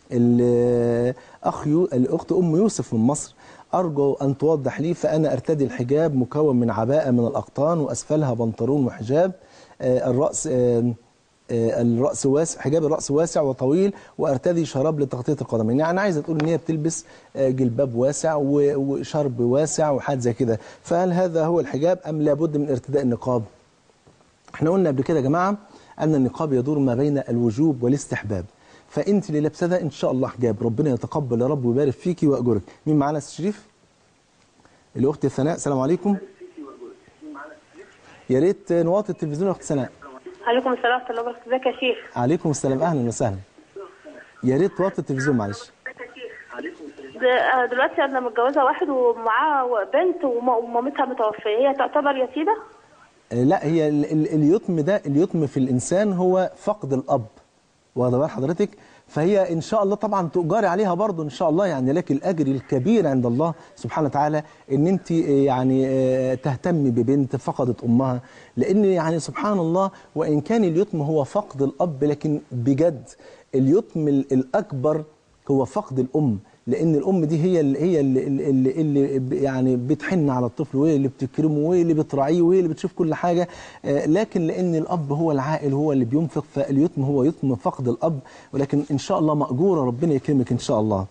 الاخ يو الاخت ام يوسف من مصر ارجو ان توضح لي فانا ارتدي الحجاب مكون من عباءه من الاقطان واسفلها بنطلون وحجاب آه، الراس آه، آه، الراس واسع حجاب الراس واسع وطويل وارتدي شراب لتغطيه القدمين يعني عايزه تقول ان هي بتلبس آه، جلباب واسع و- وشرب واسع وحاجات زي كده فهل هذا هو الحجاب ام لابد من ارتداء النقاب احنا قلنا قبل كده يا جماعه ان النقاب يدور ما بين الوجوب والاستحباب فانت اللي لابسه ده ان شاء الله حجاب ربنا يتقبل يا رب ويبارك فيكي واجرك مين معانا يا أستاذ شريف الاخت ثناء السلام عليكم يا ريت نواطي التلفزيون يا اخت ثناء عليكم السلام ورحمة الله وبركاته ازيك يا شيخ عليكم السلام اهلا وسهلا يا ريت توطي التلفزيون معلش د- آه، دلوقتي انا متجوزة واحد ومعاه بنت وم- ومامتها متوفية هي تعتبر يتيمة آه، لا هي ال- ال- اليتم ده اليتم في الانسان هو فقد الاب واخده بال حضرتك فهي ان شاء الله طبعا تؤجري عليها برضه ان شاء الله يعني لك الاجر الكبير عند الله سبحانه وتعالى ان انت آه، يعني آه، تهتمي ببنت فقدت امها لان يعني سبحان الله وان كان اليتم هو فقد الاب لكن بجد اليتم ال- الاكبر هو فقد الام لان الام دي هي اللي هي اللي, اللي, اللي ب- يعني بتحن على الطفل وهي اللي بتكرمه وهي اللي بتراعيه وهي اللي بتشوف كل حاجه آه، لكن لان الاب هو العائل هو اللي بينفق فاليتم هو يتم فقد الاب ولكن ان شاء الله ماجوره ربنا يكرمك ان شاء الله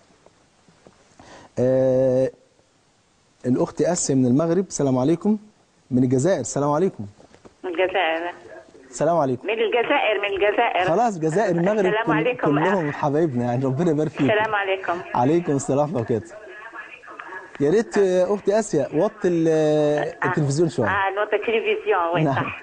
آه، الاخت اسيا من المغرب السلام عليكم من الجزائر السلام عليكم من الجزائر السلام عليكم من الجزائر من الجزائر خلاص الجزائر المغرب السلام كل- عليكم كلهم حبايبنا يعني ربنا يبارك فيكم السلام عليكم عليكم السلام ورحمه الله وبركاته يا ريت آه، اختي اسيا وطي ال- آه، التلفزيون شويه اه نوت التلفزيون وي نعم. صح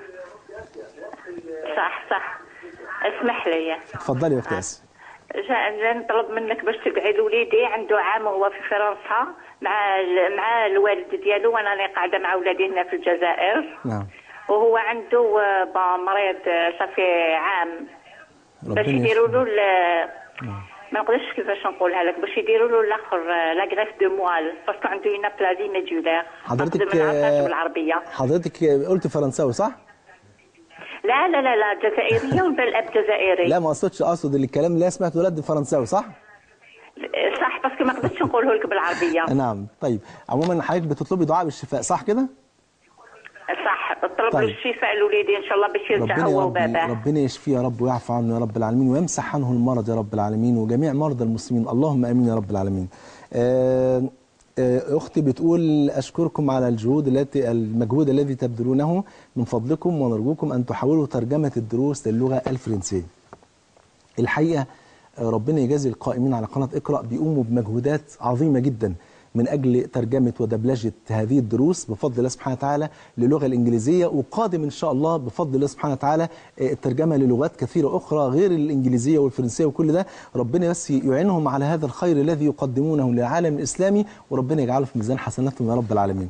صح صح اسمح لي اتفضلي يا اختي اسيا جا جا نطلب منك باش تدعي لوليدي عنده عام وهو في فرنسا مع ال- مع الوالد ديالو وانا راني قاعده مع ولادي هنا في الجزائر نعم وهو عنده آه، با مريض آه، صافي عام باش ربنا يديروا له يشفيه. ال- ما نقدرش كيفاش نقولها لك باش يديروا له الاخر آه، لا غريف دو موال باسكو عنده اون بلازي ميدولير حضرتك ما نعرفهاش آه، بالعربيه حضرتك آه، قلت فرنساوي صح؟ لا لا لا لا جزائريه ولا الاب جزائري لا ما اقصدش اقصد اللي الكلام اللي أنا سمعته ولد فرنساوي صح؟ صح باسكو ما نقدرش نقوله لك بالعربيه نعم طيب عموما حضرتك بتطلبي دعاء بالشفاء صح كده؟ صح طلب طيب. له الشفاء لوليدي ان شاء الله باش يرجع ربنا يا هو رب وباباه ربنا يشفيه يا رب ويعفو عنه يا رب العالمين ويمسح عنه المرض يا رب العالمين وجميع مرضى المسلمين اللهم امين يا رب العالمين. آه، آه، اختي بتقول اشكركم على الجهود التي المجهود الذي تبذلونه من فضلكم ونرجوكم ان تحاولوا ترجمه الدروس للغه الفرنسيه. الحقيقه آه، ربنا يجازي القائمين على قناه اقرا بيقوموا بمجهودات عظيمه جدا من اجل ترجمه ودبلجه هذه الدروس بفضل الله سبحانه وتعالى للغه الانجليزيه وقادم ان شاء الله بفضل الله سبحانه وتعالى آه، الترجمه للغات كثيره اخرى غير الانجليزيه والفرنسيه وكل ده ربنا بس يعينهم على هذا الخير الذي يقدمونه للعالم الاسلامي وربنا يجعله في ميزان حسناتهم يا رب العالمين.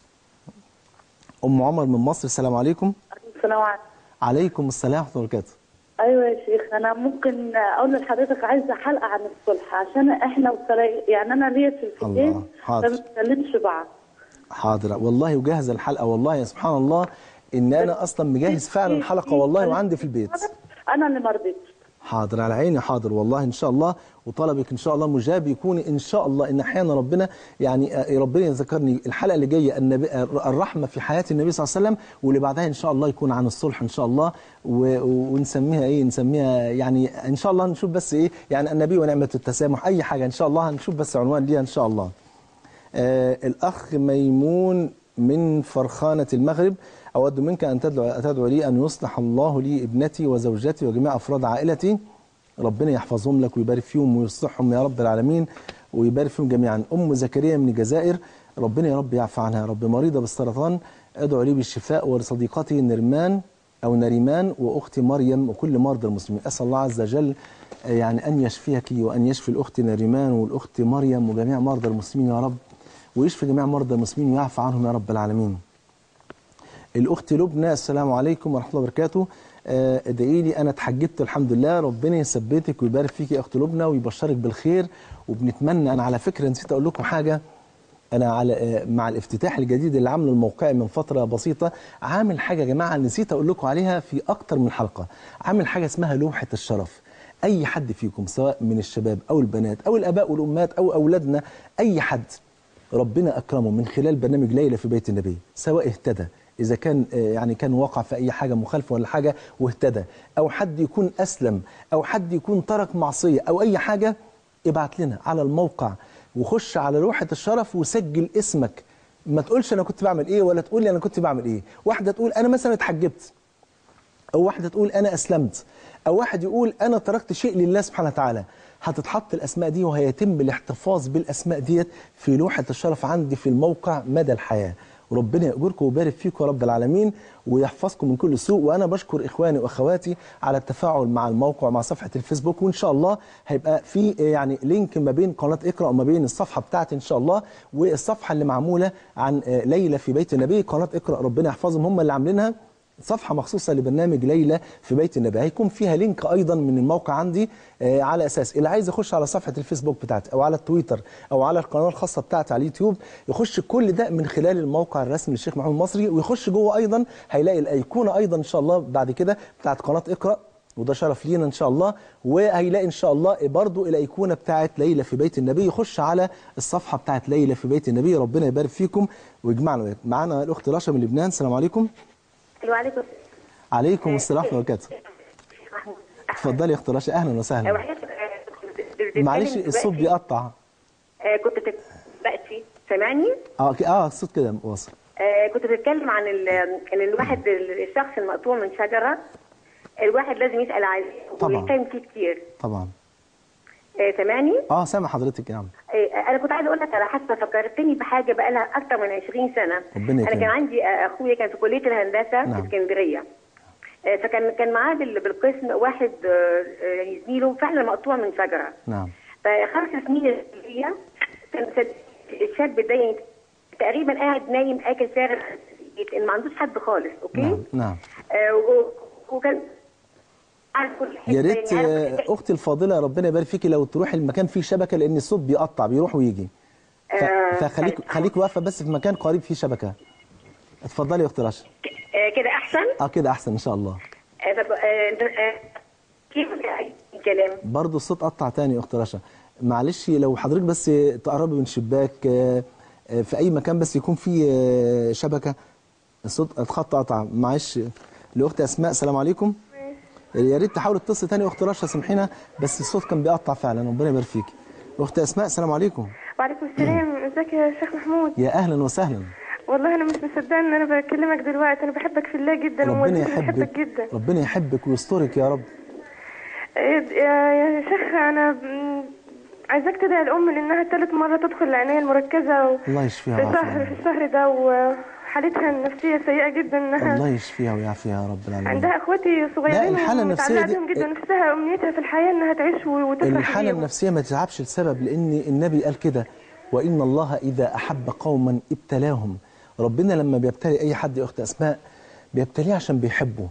ام عمر من مصر السلام عليكم. السلام عليكم عليكم السلام ورحمه الله وبركاته. ايوه يا شيخ انا ممكن اقول لحضرتك عايزه حلقه عن الصلح عشان احنا وصلي يعني انا ليا في الله، الفتين حاضر. فما بنتكلمش بعض حاضر والله وجاهز الحلقه والله يا سبحان الله ان انا اصلا مجهز فعلا الحلقه والله وعندي في البيت انا اللي ما رضيتش حاضر على عيني حاضر والله ان شاء الله وطلبك ان شاء الله مجاب يكون ان شاء الله ان احيانا ربنا يعني آه، ربنا يذكرني الحلقه اللي جايه النبي آه، الرحمه في حياه النبي صلى الله عليه وسلم واللي بعدها ان شاء الله يكون عن الصلح ان شاء الله و- و- ونسميها ايه نسميها يعني ان شاء الله نشوف بس ايه يعني النبي ونعمه التسامح اي حاجه ان شاء الله هنشوف بس عنوان ليها ان شاء الله آه الأخ ميمون من فرخانة المغرب أود منك أن تدعو, تدعو لي أن يصلح الله لي ابنتي وزوجتي وجميع أفراد عائلتي ربنا يحفظهم لك ويبارك فيهم ويصلحهم يا رب العالمين ويبارك فيهم جميعا أم زكريا من الجزائر ربنا يا رب يعفى عنها يا رب مريضة بالسرطان أدعو لي بالشفاء ولصديقتي نرمان أو نريمان وأختي مريم وكل مرضى المسلمين أسأل الله عز وجل آه، يعني أن يشفيك وأن يشفي الأخت نريمان والأخت مريم وجميع مرضى المسلمين يا رب ويشفي جميع مرضى المسلمين ويعفى عنهم يا رب العالمين الأخت لبنى السلام عليكم ورحمة الله وبركاته آه، ادعي لي أنا اتحجبت الحمد لله ربنا يثبتك ويبارك فيك يا أخت لبنى ويبشرك بالخير وبنتمنى أنا على فكرة نسيت أقول لكم حاجة انا على آه، مع الافتتاح الجديد اللي عامله الموقع من فتره بسيطه عامل حاجه يا جماعه نسيت اقول لكم عليها في اكتر من حلقه عامل حاجه اسمها لوحه الشرف اي حد فيكم سواء من الشباب او البنات او الاباء والامهات او اولادنا اي حد ربنا اكرمه من خلال برنامج ليله في بيت النبي سواء اهتدى اذا كان آه، يعني كان وقع في اي حاجه مخالفه ولا حاجه واهتدى او حد يكون اسلم او حد يكون ترك معصيه او اي حاجه ابعت لنا على الموقع وخش على لوحه الشرف وسجل اسمك ما تقولش انا كنت بعمل ايه ولا تقول لي انا كنت بعمل ايه واحده تقول انا مثلا اتحجبت او واحده تقول انا اسلمت او واحد يقول انا تركت شيء لله سبحانه وتعالى هتتحط الاسماء دي وهيتم الاحتفاظ بالاسماء ديت في لوحه الشرف عندي في الموقع مدى الحياه وربنا يأجركم ويبارك فيكم يا رب العالمين ويحفظكم من كل سوء وانا بشكر اخواني واخواتي على التفاعل مع الموقع ومع صفحه الفيسبوك وان شاء الله هيبقى في يعني لينك ما بين قناه اقرا وما بين الصفحه بتاعتي ان شاء الله والصفحه اللي معموله عن ليله في بيت النبي قناه اقرا ربنا يحفظهم هم اللي عاملينها صفحة مخصوصة لبرنامج ليلى في بيت النبي هيكون فيها لينك أيضا من الموقع عندي آه على أساس اللي عايز يخش على صفحة الفيسبوك بتاعتي أو على التويتر أو على القناة الخاصة بتاعتي على اليوتيوب يخش كل ده من خلال الموقع الرسمي للشيخ محمود المصري ويخش جوه أيضا هيلاقي الأيقونة أيضا إن شاء الله بعد كده بتاعت قناة اقرأ وده شرف لينا ان شاء الله وهيلاقي ان شاء الله برضو الايقونه بتاعت ليلى في بيت النبي يخش على الصفحه بتاعت ليلى في بيت النبي ربنا يبارك فيكم ويجمعنا وياكم. معانا الاخت رشا من لبنان السلام عليكم وعليكم عليكم السلام ورحمه الله وبركاته اتفضلي يا اخت رشا اهلا وسهلا معلش الصوت بيقطع آه، كنت بتك- دلوقتي سامعني اه ك- اه الصوت كده واصل آه، كنت بتكلم عن ال- ان الواحد الشخص المقطوع من شجره الواحد لازم يسال عليه طبعاً. ويهتم فيه كتير طبعا آه، سامعني اه سامع حضرتك يا عم آه، انا كنت عايزه اقول لك على حاسه فكرتني بحاجه بقى لها اكتر من 20 سنه ربنا انا يكرمك. كان عندي آه، اخويا كان في كليه الهندسه نعم. في اسكندريه آه، فكان كان معاه بال- بالقسم واحد آه، آه، يعني زميله فعلا مقطوع من شجره نعم فخمس سنين الكليه كان سد- الشاب ده يعني تقريبا قاعد نايم اكل شارب ما عندوش حد خالص اوكي نعم نعم آه و- وكان عارف كل حته يا ريت يعني آه، عارف- اختي الفاضله ربنا يبارك فيكي لو تروحي المكان فيه شبكه لان الصوت بيقطع بيروح ويجي ف... آه، فخليك خليك واقفه بس في مكان قريب فيه شبكه اتفضلي يا اخت رشا آه كده احسن اه كده احسن ان شاء الله آه طب آه آه كيف الكلام برضه الصوت قطع تاني يا اخت رشا معلش لو حضرتك بس تقربي من شباك آه، آه، في اي مكان بس يكون فيه آه، شبكه الصوت الخط قطع معلش لاخت اسماء السلام عليكم يا ريت تحاول تتصل تاني يا اخت رشا سامحينا بس الصوت كان بيقطع فعلا ربنا يبارك فيك اخت اسماء السلام عليكم وعليكم السلام ازيك يا شيخ محمود يا اهلا وسهلا والله انا مش مصدقه ان انا بكلمك دلوقتي انا بحبك في الله جدا ربنا ووالدتي بتحبك يحبك جدا ربنا يحبك ويسترك يا رب إيه، يا يا شيخ انا م- عايزاك تدعي الام لانها ثالث مره تدخل العنايه المركزه و... الله يشفيها في ويعافيها الشهر في الشهر ده وحالتها النفسيه سيئه جدا انها الله يشفيها ويعافيها يا رب العالمين عندها اخواتي صغيرين الحالة النفسية ومتعلقة دي- بيهم جدا نفسها امنيتها في الحياه انها تعيش و- وتفرح الحالة بيهم. النفسية ما تتعبش لسبب لأن النبي قال كده وإن الله إذا أحب قوما ابتلاهم ربنا لما بيبتلي أي حد يا أخت أسماء بيبتليه عشان بيحبه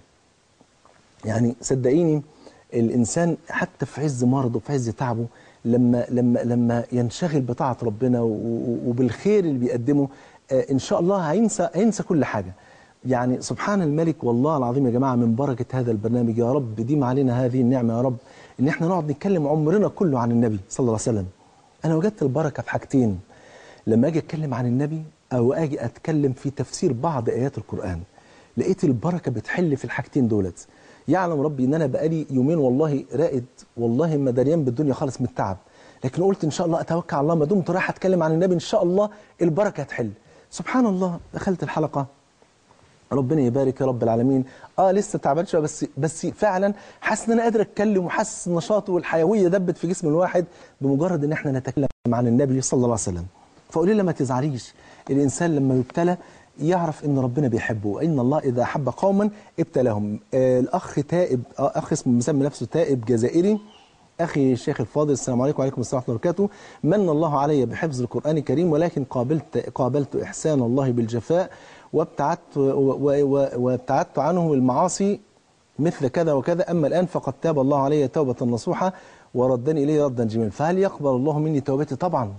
يعني صدقيني الإنسان حتى في عز مرضه في عز تعبه لما لما لما ينشغل بطاعة ربنا و- و- وبالخير اللي بيقدمه آه، إن شاء الله هينسى هينسى كل حاجة يعني سبحان الملك والله العظيم يا جماعة من بركة هذا البرنامج يا رب ديم علينا هذه النعمة يا رب إن احنا نقعد نتكلم عمرنا كله عن النبي صلى الله عليه وسلم أنا وجدت البركة في حاجتين لما أجي أتكلم عن النبي أو أجي أتكلم في تفسير بعض آيات القرآن لقيت البركة بتحل في الحاجتين دولت يعلم ربي إن أنا بقالي يومين والله رائد والله ما دريان بالدنيا خالص من التعب لكن قلت إن شاء الله أتوكل على الله ما دمت رايح أتكلم عن النبي إن شاء الله البركة هتحل سبحان الله دخلت الحلقة ربنا يبارك يا رب العالمين اه لسه تعبان شويه بس بس فعلا حاسس ان انا قادر اتكلم وحاسس النشاط والحيويه دبت في جسم الواحد بمجرد ان احنا نتكلم عن النبي صلى الله عليه وسلم فقولي لي ما تزعليش الانسان لما يبتلى يعرف ان ربنا بيحبه وان الله اذا احب قوما ابتلاهم آه الاخ تائب آه اخ اسمه مسمي نفسه تائب جزائري أخي الشيخ الفاضل السلام عليكم وعليكم السلام ورحمة الله وبركاته من الله علي بحفظ القرآن الكريم ولكن قابلت قابلت إحسان الله بالجفاء وابتعدت و- و- و- وابتعدت عنه المعاصي مثل كذا وكذا أما الآن فقد تاب الله علي توبة نصوحة وردني إليه ردا جميلا فهل يقبل الله مني توبتي طبعا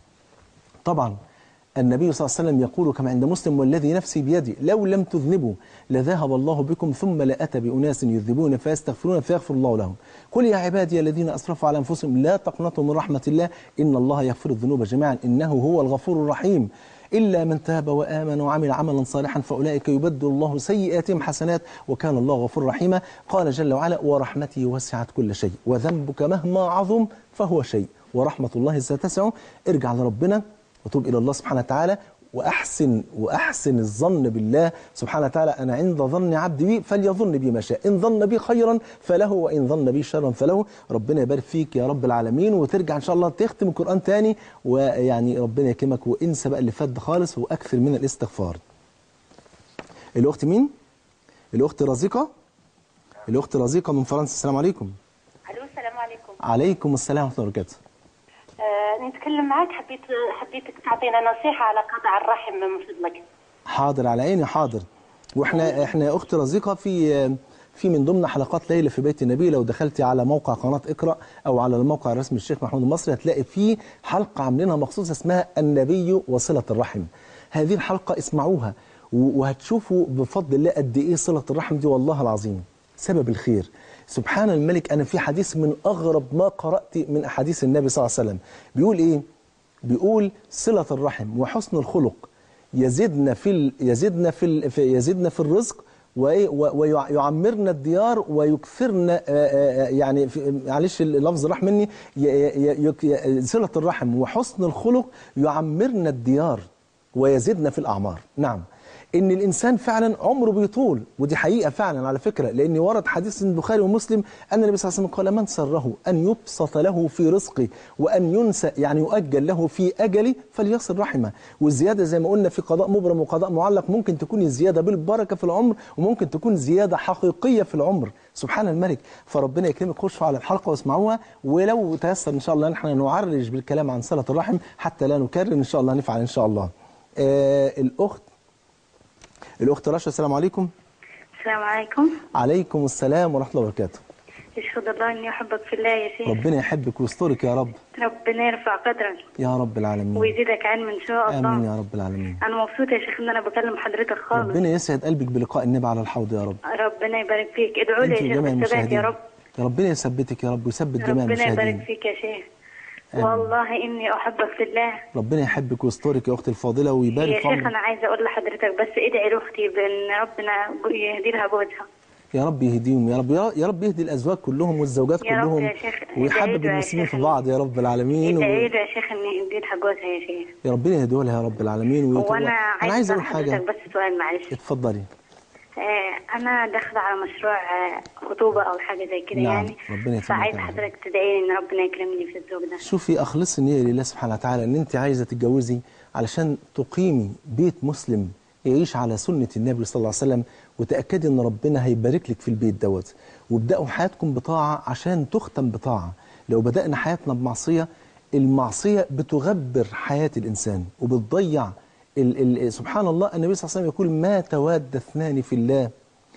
طبعا النبي صلى الله عليه وسلم يقول كما عند مسلم والذي نفسي بيدي لو لم تذنبوا لذهب الله بكم ثم لأتى بأناس يذنبون فيستغفرون فيغفر الله لهم قل يا عبادي الذين أسرفوا على أنفسهم لا تقنطوا من رحمة الله إن الله يغفر الذنوب جميعا إنه هو الغفور الرحيم إلا من تاب وآمن وعمل عملا صالحا فأولئك يبدل الله سيئاتهم حسنات وكان الله غفور رحيما قال جل وعلا ورحمتي وسعت كل شيء وذنبك مهما عظم فهو شيء ورحمة الله ستسعه ارجع لربنا وتوب إلى الله سبحانه وتعالى وأحسن وأحسن الظن بالله سبحانه وتعالى أنا عند ظن عبدي بي فليظن بي ما شاء إن ظن بي خيرا فله وإن ظن بي شرا فله ربنا يبارك فيك يا رب العالمين وترجع إن شاء الله تختم القرآن تاني ويعني ربنا يكرمك وانسى بقى اللي فات ده خالص وأكثر من الاستغفار الأخت مين؟ الأخت رزيقة الأخت رزيقة من فرنسا السلام عليكم الو السلام عليكم عليكم السلام ورحمة الله وبركاته آه نتكلم معك حبيت حبيتك تعطينا نصيحه على قطع الرحم من فضلك حاضر على عيني حاضر واحنا احنا يا اخت رزيقه في في من ضمن حلقات ليله في بيت النبي لو دخلتي على موقع قناه اقرا او على الموقع الرسمي الشيخ محمود المصري هتلاقي فيه حلقه عاملينها مخصوصه اسمها النبي وصله الرحم هذه الحلقه اسمعوها و- وهتشوفوا بفضل الله قد ايه صله الرحم دي والله العظيم سبب الخير سبحان الملك أنا في حديث من أغرب ما قرأت من أحاديث النبي صلى الله عليه وسلم بيقول إيه بيقول صلة الرحم وحسن الخلق يزدنا في ال... يزدنا في, ال... في يزدنا في الرزق وإيه؟ و- ويعمرنا الديار ويكثرنا آه، آه، يعني في- معلش اللفظ راح مني ي- ي- يك- ي- صلة الرحم وحسن الخلق يعمرنا الديار ويزدنا في الأعمار نعم ان الانسان فعلا عمره بيطول ودي حقيقه فعلا على فكره لان ورد حديث من البخاري ومسلم ان النبي صلى الله عليه وسلم قال من سره ان يبسط له في رزقه وان ينسى يعني يؤجل له في اجله فليصل رحمه والزياده زي ما قلنا في قضاء مبرم وقضاء معلق ممكن تكون الزياده بالبركه في العمر وممكن تكون زياده حقيقيه في العمر سبحان الملك فربنا يكرمك خشوا على الحلقه واسمعوها ولو تيسر ان شاء الله نحن نعرج بالكلام عن صله الرحم حتى لا نكرر ان شاء الله نفعل ان شاء الله آه الاخت الأخت رشا السلام عليكم السلام عليكم عليكم السلام ورحمة الله وبركاته يشهد الله اني احبك في الله يا شيخ ربنا يحبك ويسترك يا رب ربنا يرفع قدرك يا رب العالمين ويزيدك علم ان شاء الله آمين يا رب العالمين انا مبسوطه يا شيخ ان انا بكلم حضرتك خالص ربنا يسعد قلبك بلقاء النبي على الحوض يا رب ربنا يبارك فيك ادعوا لي أنت يا شيخ وجميع بالثبات المشاهدين يا رب يا ربنا يثبتك يا رب ويثبت جميع ربنا يبارك المشاهدين فيك يا شيخ آمين. والله اني احبك في الله ربنا يحبك ويسترك يا أختي الفاضلة يا ويبارك في شيخ عمرك انا عايزه اقول لحضرتك بس ادعي لاختي بان ربنا يهدي لها جوزها يا رب يهديهم يا رب يا رب يهدي الأزواج كلهم والزوجات يا رب كلهم يا شيخ ويحبب ادعي له يا المسلمين في شيخ. بعض يا رب العالمين ادعي و... له يا شيخ ان يهدي لها جوزها يا شيخ يا ربنا يهديه لها يا رب العالمين ويتوب- وانا أنا عايز عايزه أقول أسأل حاجة حضرتك بس سؤال معلش اتفضلي آه، أنا داخلة على مشروع آه، خطوبة أو حاجة زي كده نعم، يعني ربنا يتمم فعايزة كلامك. حضرتك تدعي لي إن ربنا يكرمني في الزوج ده شوفي اخلصي النية لله سبحانه وتعالى ان انت عايزة تتجوزي علشان تقيمي بيت مسلم يعيش على سنة النبي صلى الله عليه وسلم وتأكدي ان ربنا هيبارك لك في البيت دوت وابدأوا حياتكم بطاعة عشان تختم بطاعة لو بدأنا حياتنا بمعصية المعصية بتغبر حياة الإنسان وبتضيع ال ال سبحان الله النبي صلى الله عليه وسلم يقول ما تواد اثنان في الله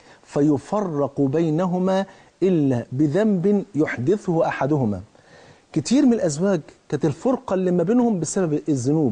فيفرق بينهما إلا بذنب يحدثه أحدهما كتير من الأزواج كانت الفرقة اللي ما بينهم بسبب الذنوب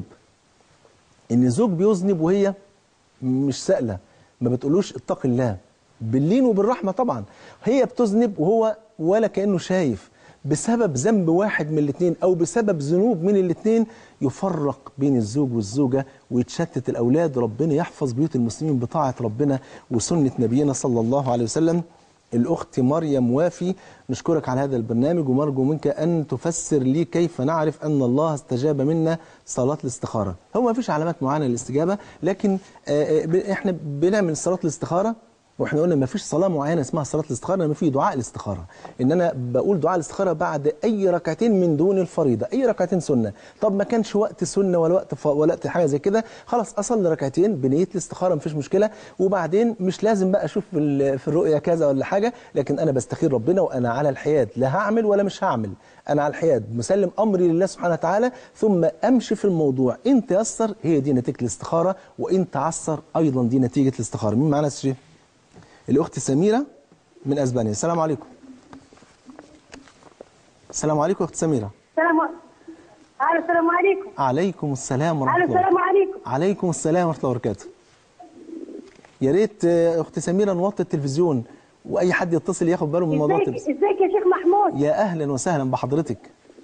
إن الزوج بيذنب وهي مش سائلة ما بتقولوش اتق الله باللين وبالرحمة طبعا هي بتذنب وهو ولا كأنه شايف بسبب ذنب واحد من الاثنين أو بسبب ذنوب من الاثنين يفرق بين الزوج والزوجة ويتشتت الأولاد ربنا يحفظ بيوت المسلمين بطاعة ربنا وسنة نبينا صلى الله عليه وسلم الأخت مريم وافي نشكرك على هذا البرنامج ونرجو منك أن تفسر لي كيف نعرف أن الله استجاب منا صلاة الاستخارة هو ما فيش علامات معينة للاستجابة لكن آه، آه، ب- احنا بنعمل صلاة الاستخارة واحنا قلنا ما فيش صلاة معينة اسمها صلاة الاستخارة انما في دعاء الاستخارة ان انا بقول دعاء الاستخارة بعد اي ركعتين من دون الفريضة اي ركعتين سنة طب ما كانش وقت سنة ولا وقت ف... ولا وقت حاجة زي كده خلاص اصلي ركعتين بنية الاستخارة مفيش مشكلة وبعدين مش لازم بقى اشوف في, ال... في الرؤية كذا ولا حاجة لكن انا بستخير ربنا وانا على الحياد لا هعمل ولا مش هعمل انا على الحياد مسلم امري لله سبحانه وتعالى ثم امشي في الموضوع ان تيسر هي دي نتيجة الاستخارة وان تعسر ايضا دي نتيجة الاستخارة مين معانا يا أستاذ شريف؟ الأخت سميرة من أسبانيا السلام عليكم السلام عليكم أخت سميرة السلام الو السلام عليكم عليكم السلام ورحمة الو الله السلام عليكم عليكم السلام ورحمة الله وبركاته يا ريت آه، أخت سميرة نوطي التلفزيون وأي حد يتصل ياخد باله من موضوع ازيك التلفزيون ازيك يا شيخ محمود يا أهلا وسهلا بحضرتك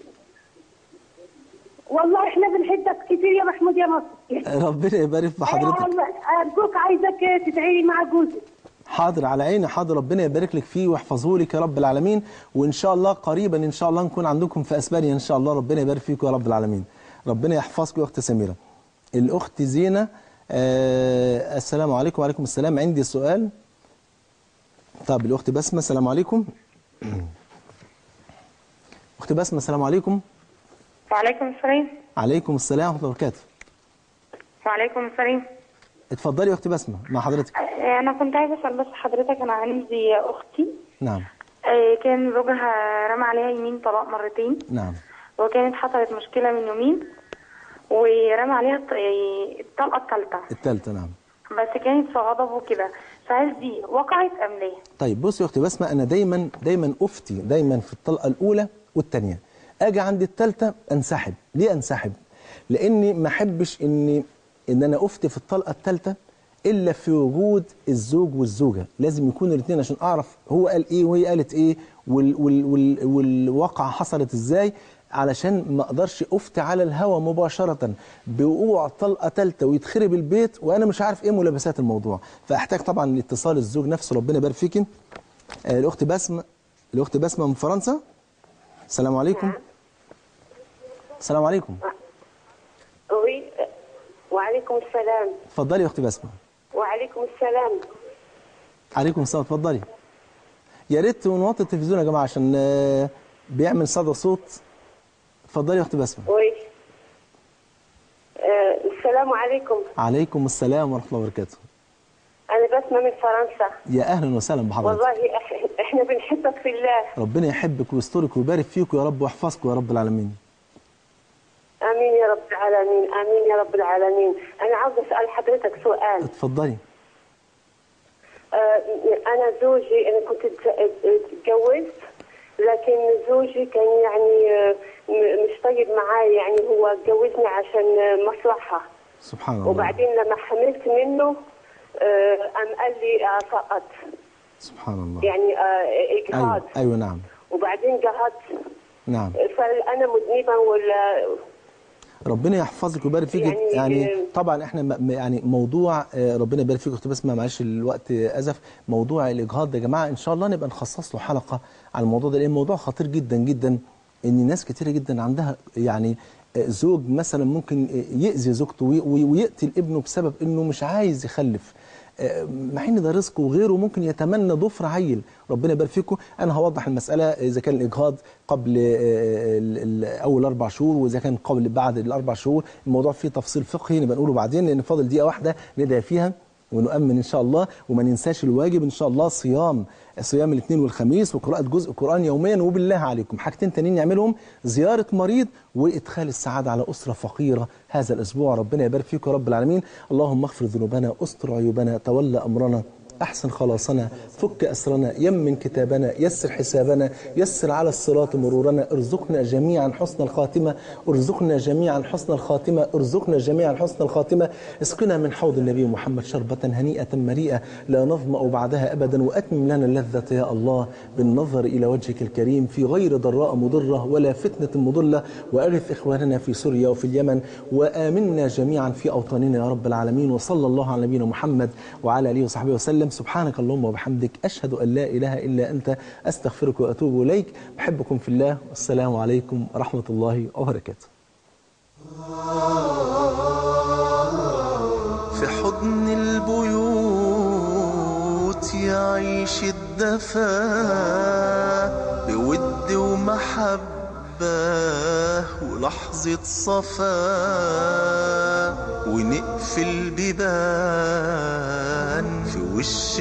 والله احنا بنحبك كتير يا محمود يا مصر ربنا يبارك في حضرتك ارجوك عايزك تدعي لي مع جوزي حاضر على عيني حاضر ربنا يبارك لك فيه ويحفظه لك يا رب العالمين وان شاء الله قريبا ان شاء الله نكون عندكم في اسبانيا ان شاء الله ربنا يبارك فيكم يا رب العالمين ربنا يحفظكم يا اخت سميره الاخت زينه آه السلام عليكم وعليكم السلام عندي سؤال طب الاخت بسمه السلام عليكم اخت بسمه السلام عليكم وعليكم السلام عليكم السلام ورحمه الله وبركاته وعليكم السلام اتفضلي يا اخت بسمه مع حضرتك آه، انا كنت عايزه اسال بس حضرتك انا عندي اختي نعم آه، كان زوجها رمى عليها يمين طلاق مرتين نعم وكانت حصلت مشكله من يومين ورمى عليها الط- آه، الطلقه الثالثه الثالثه نعم بس كانت في غضب وكده فهل دي وقعت ام لا؟ طيب بصي يا اختي بسمه انا دايما دايما افتي دايما في الطلقه الاولى والثانيه اجي عند الثالثه انسحب ليه انسحب لاني ما احبش اني ان انا افتي في الطلقه الثالثه الا في وجود الزوج والزوجه لازم يكونوا الاثنين عشان اعرف هو قال ايه وهي قالت ايه وال وال وال والواقعه حصلت ازاي علشان ما اقدرش افتي على الهوى مباشره بوقوع طلقه ثالثه ويتخرب البيت وانا مش عارف ايه ملابسات الموضوع فاحتاج طبعا لاتصال الزوج نفسه ربنا يبارك فيكي آه، الاخت بسمه الاخت بسمه من فرنسا السلام عليكم السلام عليكم وي وعليكم السلام اتفضلي يا اختي بسمه وعليكم السلام عليكم السلام اتفضلي يا ريت نوطي التلفزيون يا جماعه عشان آه، بيعمل صدى صوت اتفضلي يا اختي بسمه وي آه السلام عليكم عليكم السلام ورحمه الله وبركاته أنا بسمة من فرنسا يا اهلا وسهلا بحضرتك والله إح- إحنا بنحبك في الله ربنا يحبك ويسترك ويبارك فيك يا رب ويحفظك يا رب العالمين آمين يا رب العالمين آمين يا رب العالمين أنا عاوزة أسأل حضرتك سؤال اتفضلي آه أنا زوجي أنا كنت اتز- اتجوزت لكن زوجي كان يعني آه، م- مش طيب معاي يعني هو اتجوزني عشان آه، مصلحة سبحان الله وبعدين لما حملت منه آه، قام قال لي آه، سقط سبحان الله يعني آه، إجهاض ايوه ايوه نعم وبعدين جهضت نعم فأنا مذنبة ولا ربنا يحفظك ويبارك فيك يعني- يعني, طبعا احنا م- م- يعني موضوع آه، ربنا يبارك فيك اختي بسمه معلش الوقت ازف موضوع الاجهاض ده يا جماعه ان شاء الله نبقى نخصص له حلقه على الموضوع ده لان الموضوع خطير جدا جدا ان ناس كتيره جدا عندها يعني آه، زوج مثلا ممكن آه، يأذي زوجته وي- وي- ويقتل ابنه بسبب انه مش عايز يخلف آه، مع ان ده رزق وغيره ممكن يتمنى ضفر عيل ربنا يبارك فيكم انا هوضح المساله اذا كان الاجهاض قبل آه، ال- ال- اول اربع شهور واذا كان قبل بعد الاربع شهور الموضوع فيه تفصيل فقهي نبقى نقوله بعدين لان فاضل دقيقه واحده ندعي فيها ونؤمن ان شاء الله وما ننساش الواجب ان شاء الله صيام صيام الاثنين والخميس وقراءه جزء قران يوميا وبالله عليكم حاجتين تانيين نعملهم زياره مريض وادخال السعاده على اسره فقيره هذا الاسبوع ربنا يبارك فيكم يا رب العالمين اللهم اغفر ذنوبنا استر عيوبنا تولى امرنا أحسن خلاصنا فك أسرنا يمن كتابنا يسر حسابنا يسر على الصراط مرورنا ارزقنا جميعا حسن الخاتمة ارزقنا جميعا حسن الخاتمة ارزقنا جميعا حسن الخاتمة اسقنا من حوض النبي محمد شربة هنيئة مريئة لا نظمأ بعدها أبدا وأتمم لنا اللذة يا الله بالنظر إلى وجهك الكريم في غير ضراء مضرة ولا فتنة مضلة وأغث إخواننا في سوريا وفي اليمن وآمنا جميعا في أوطاننا يا رب العالمين وصلى الله على نبينا محمد وعلى آله وصحبه وسلم سبحانك اللهم وبحمدك أشهد أن لا إله إلا أنت أستغفرك وأتوب إليك بحبكم في الله والسلام عليكم ورحمة الله وبركاته في حضن البيوت يعيش الدفا بود ومحبة ولحظة صفا ونقفل بيبان في وش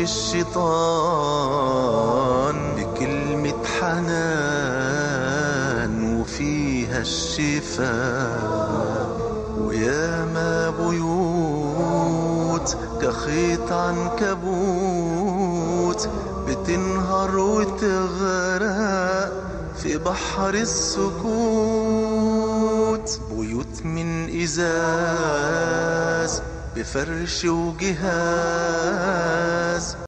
الشيطان بكلمة حنان وفيها الشفاء وياما بيوت كخيط عنكبوت بتنهار وتغرق في بحر السكوت بيوت من إزاز بفرش وجهاز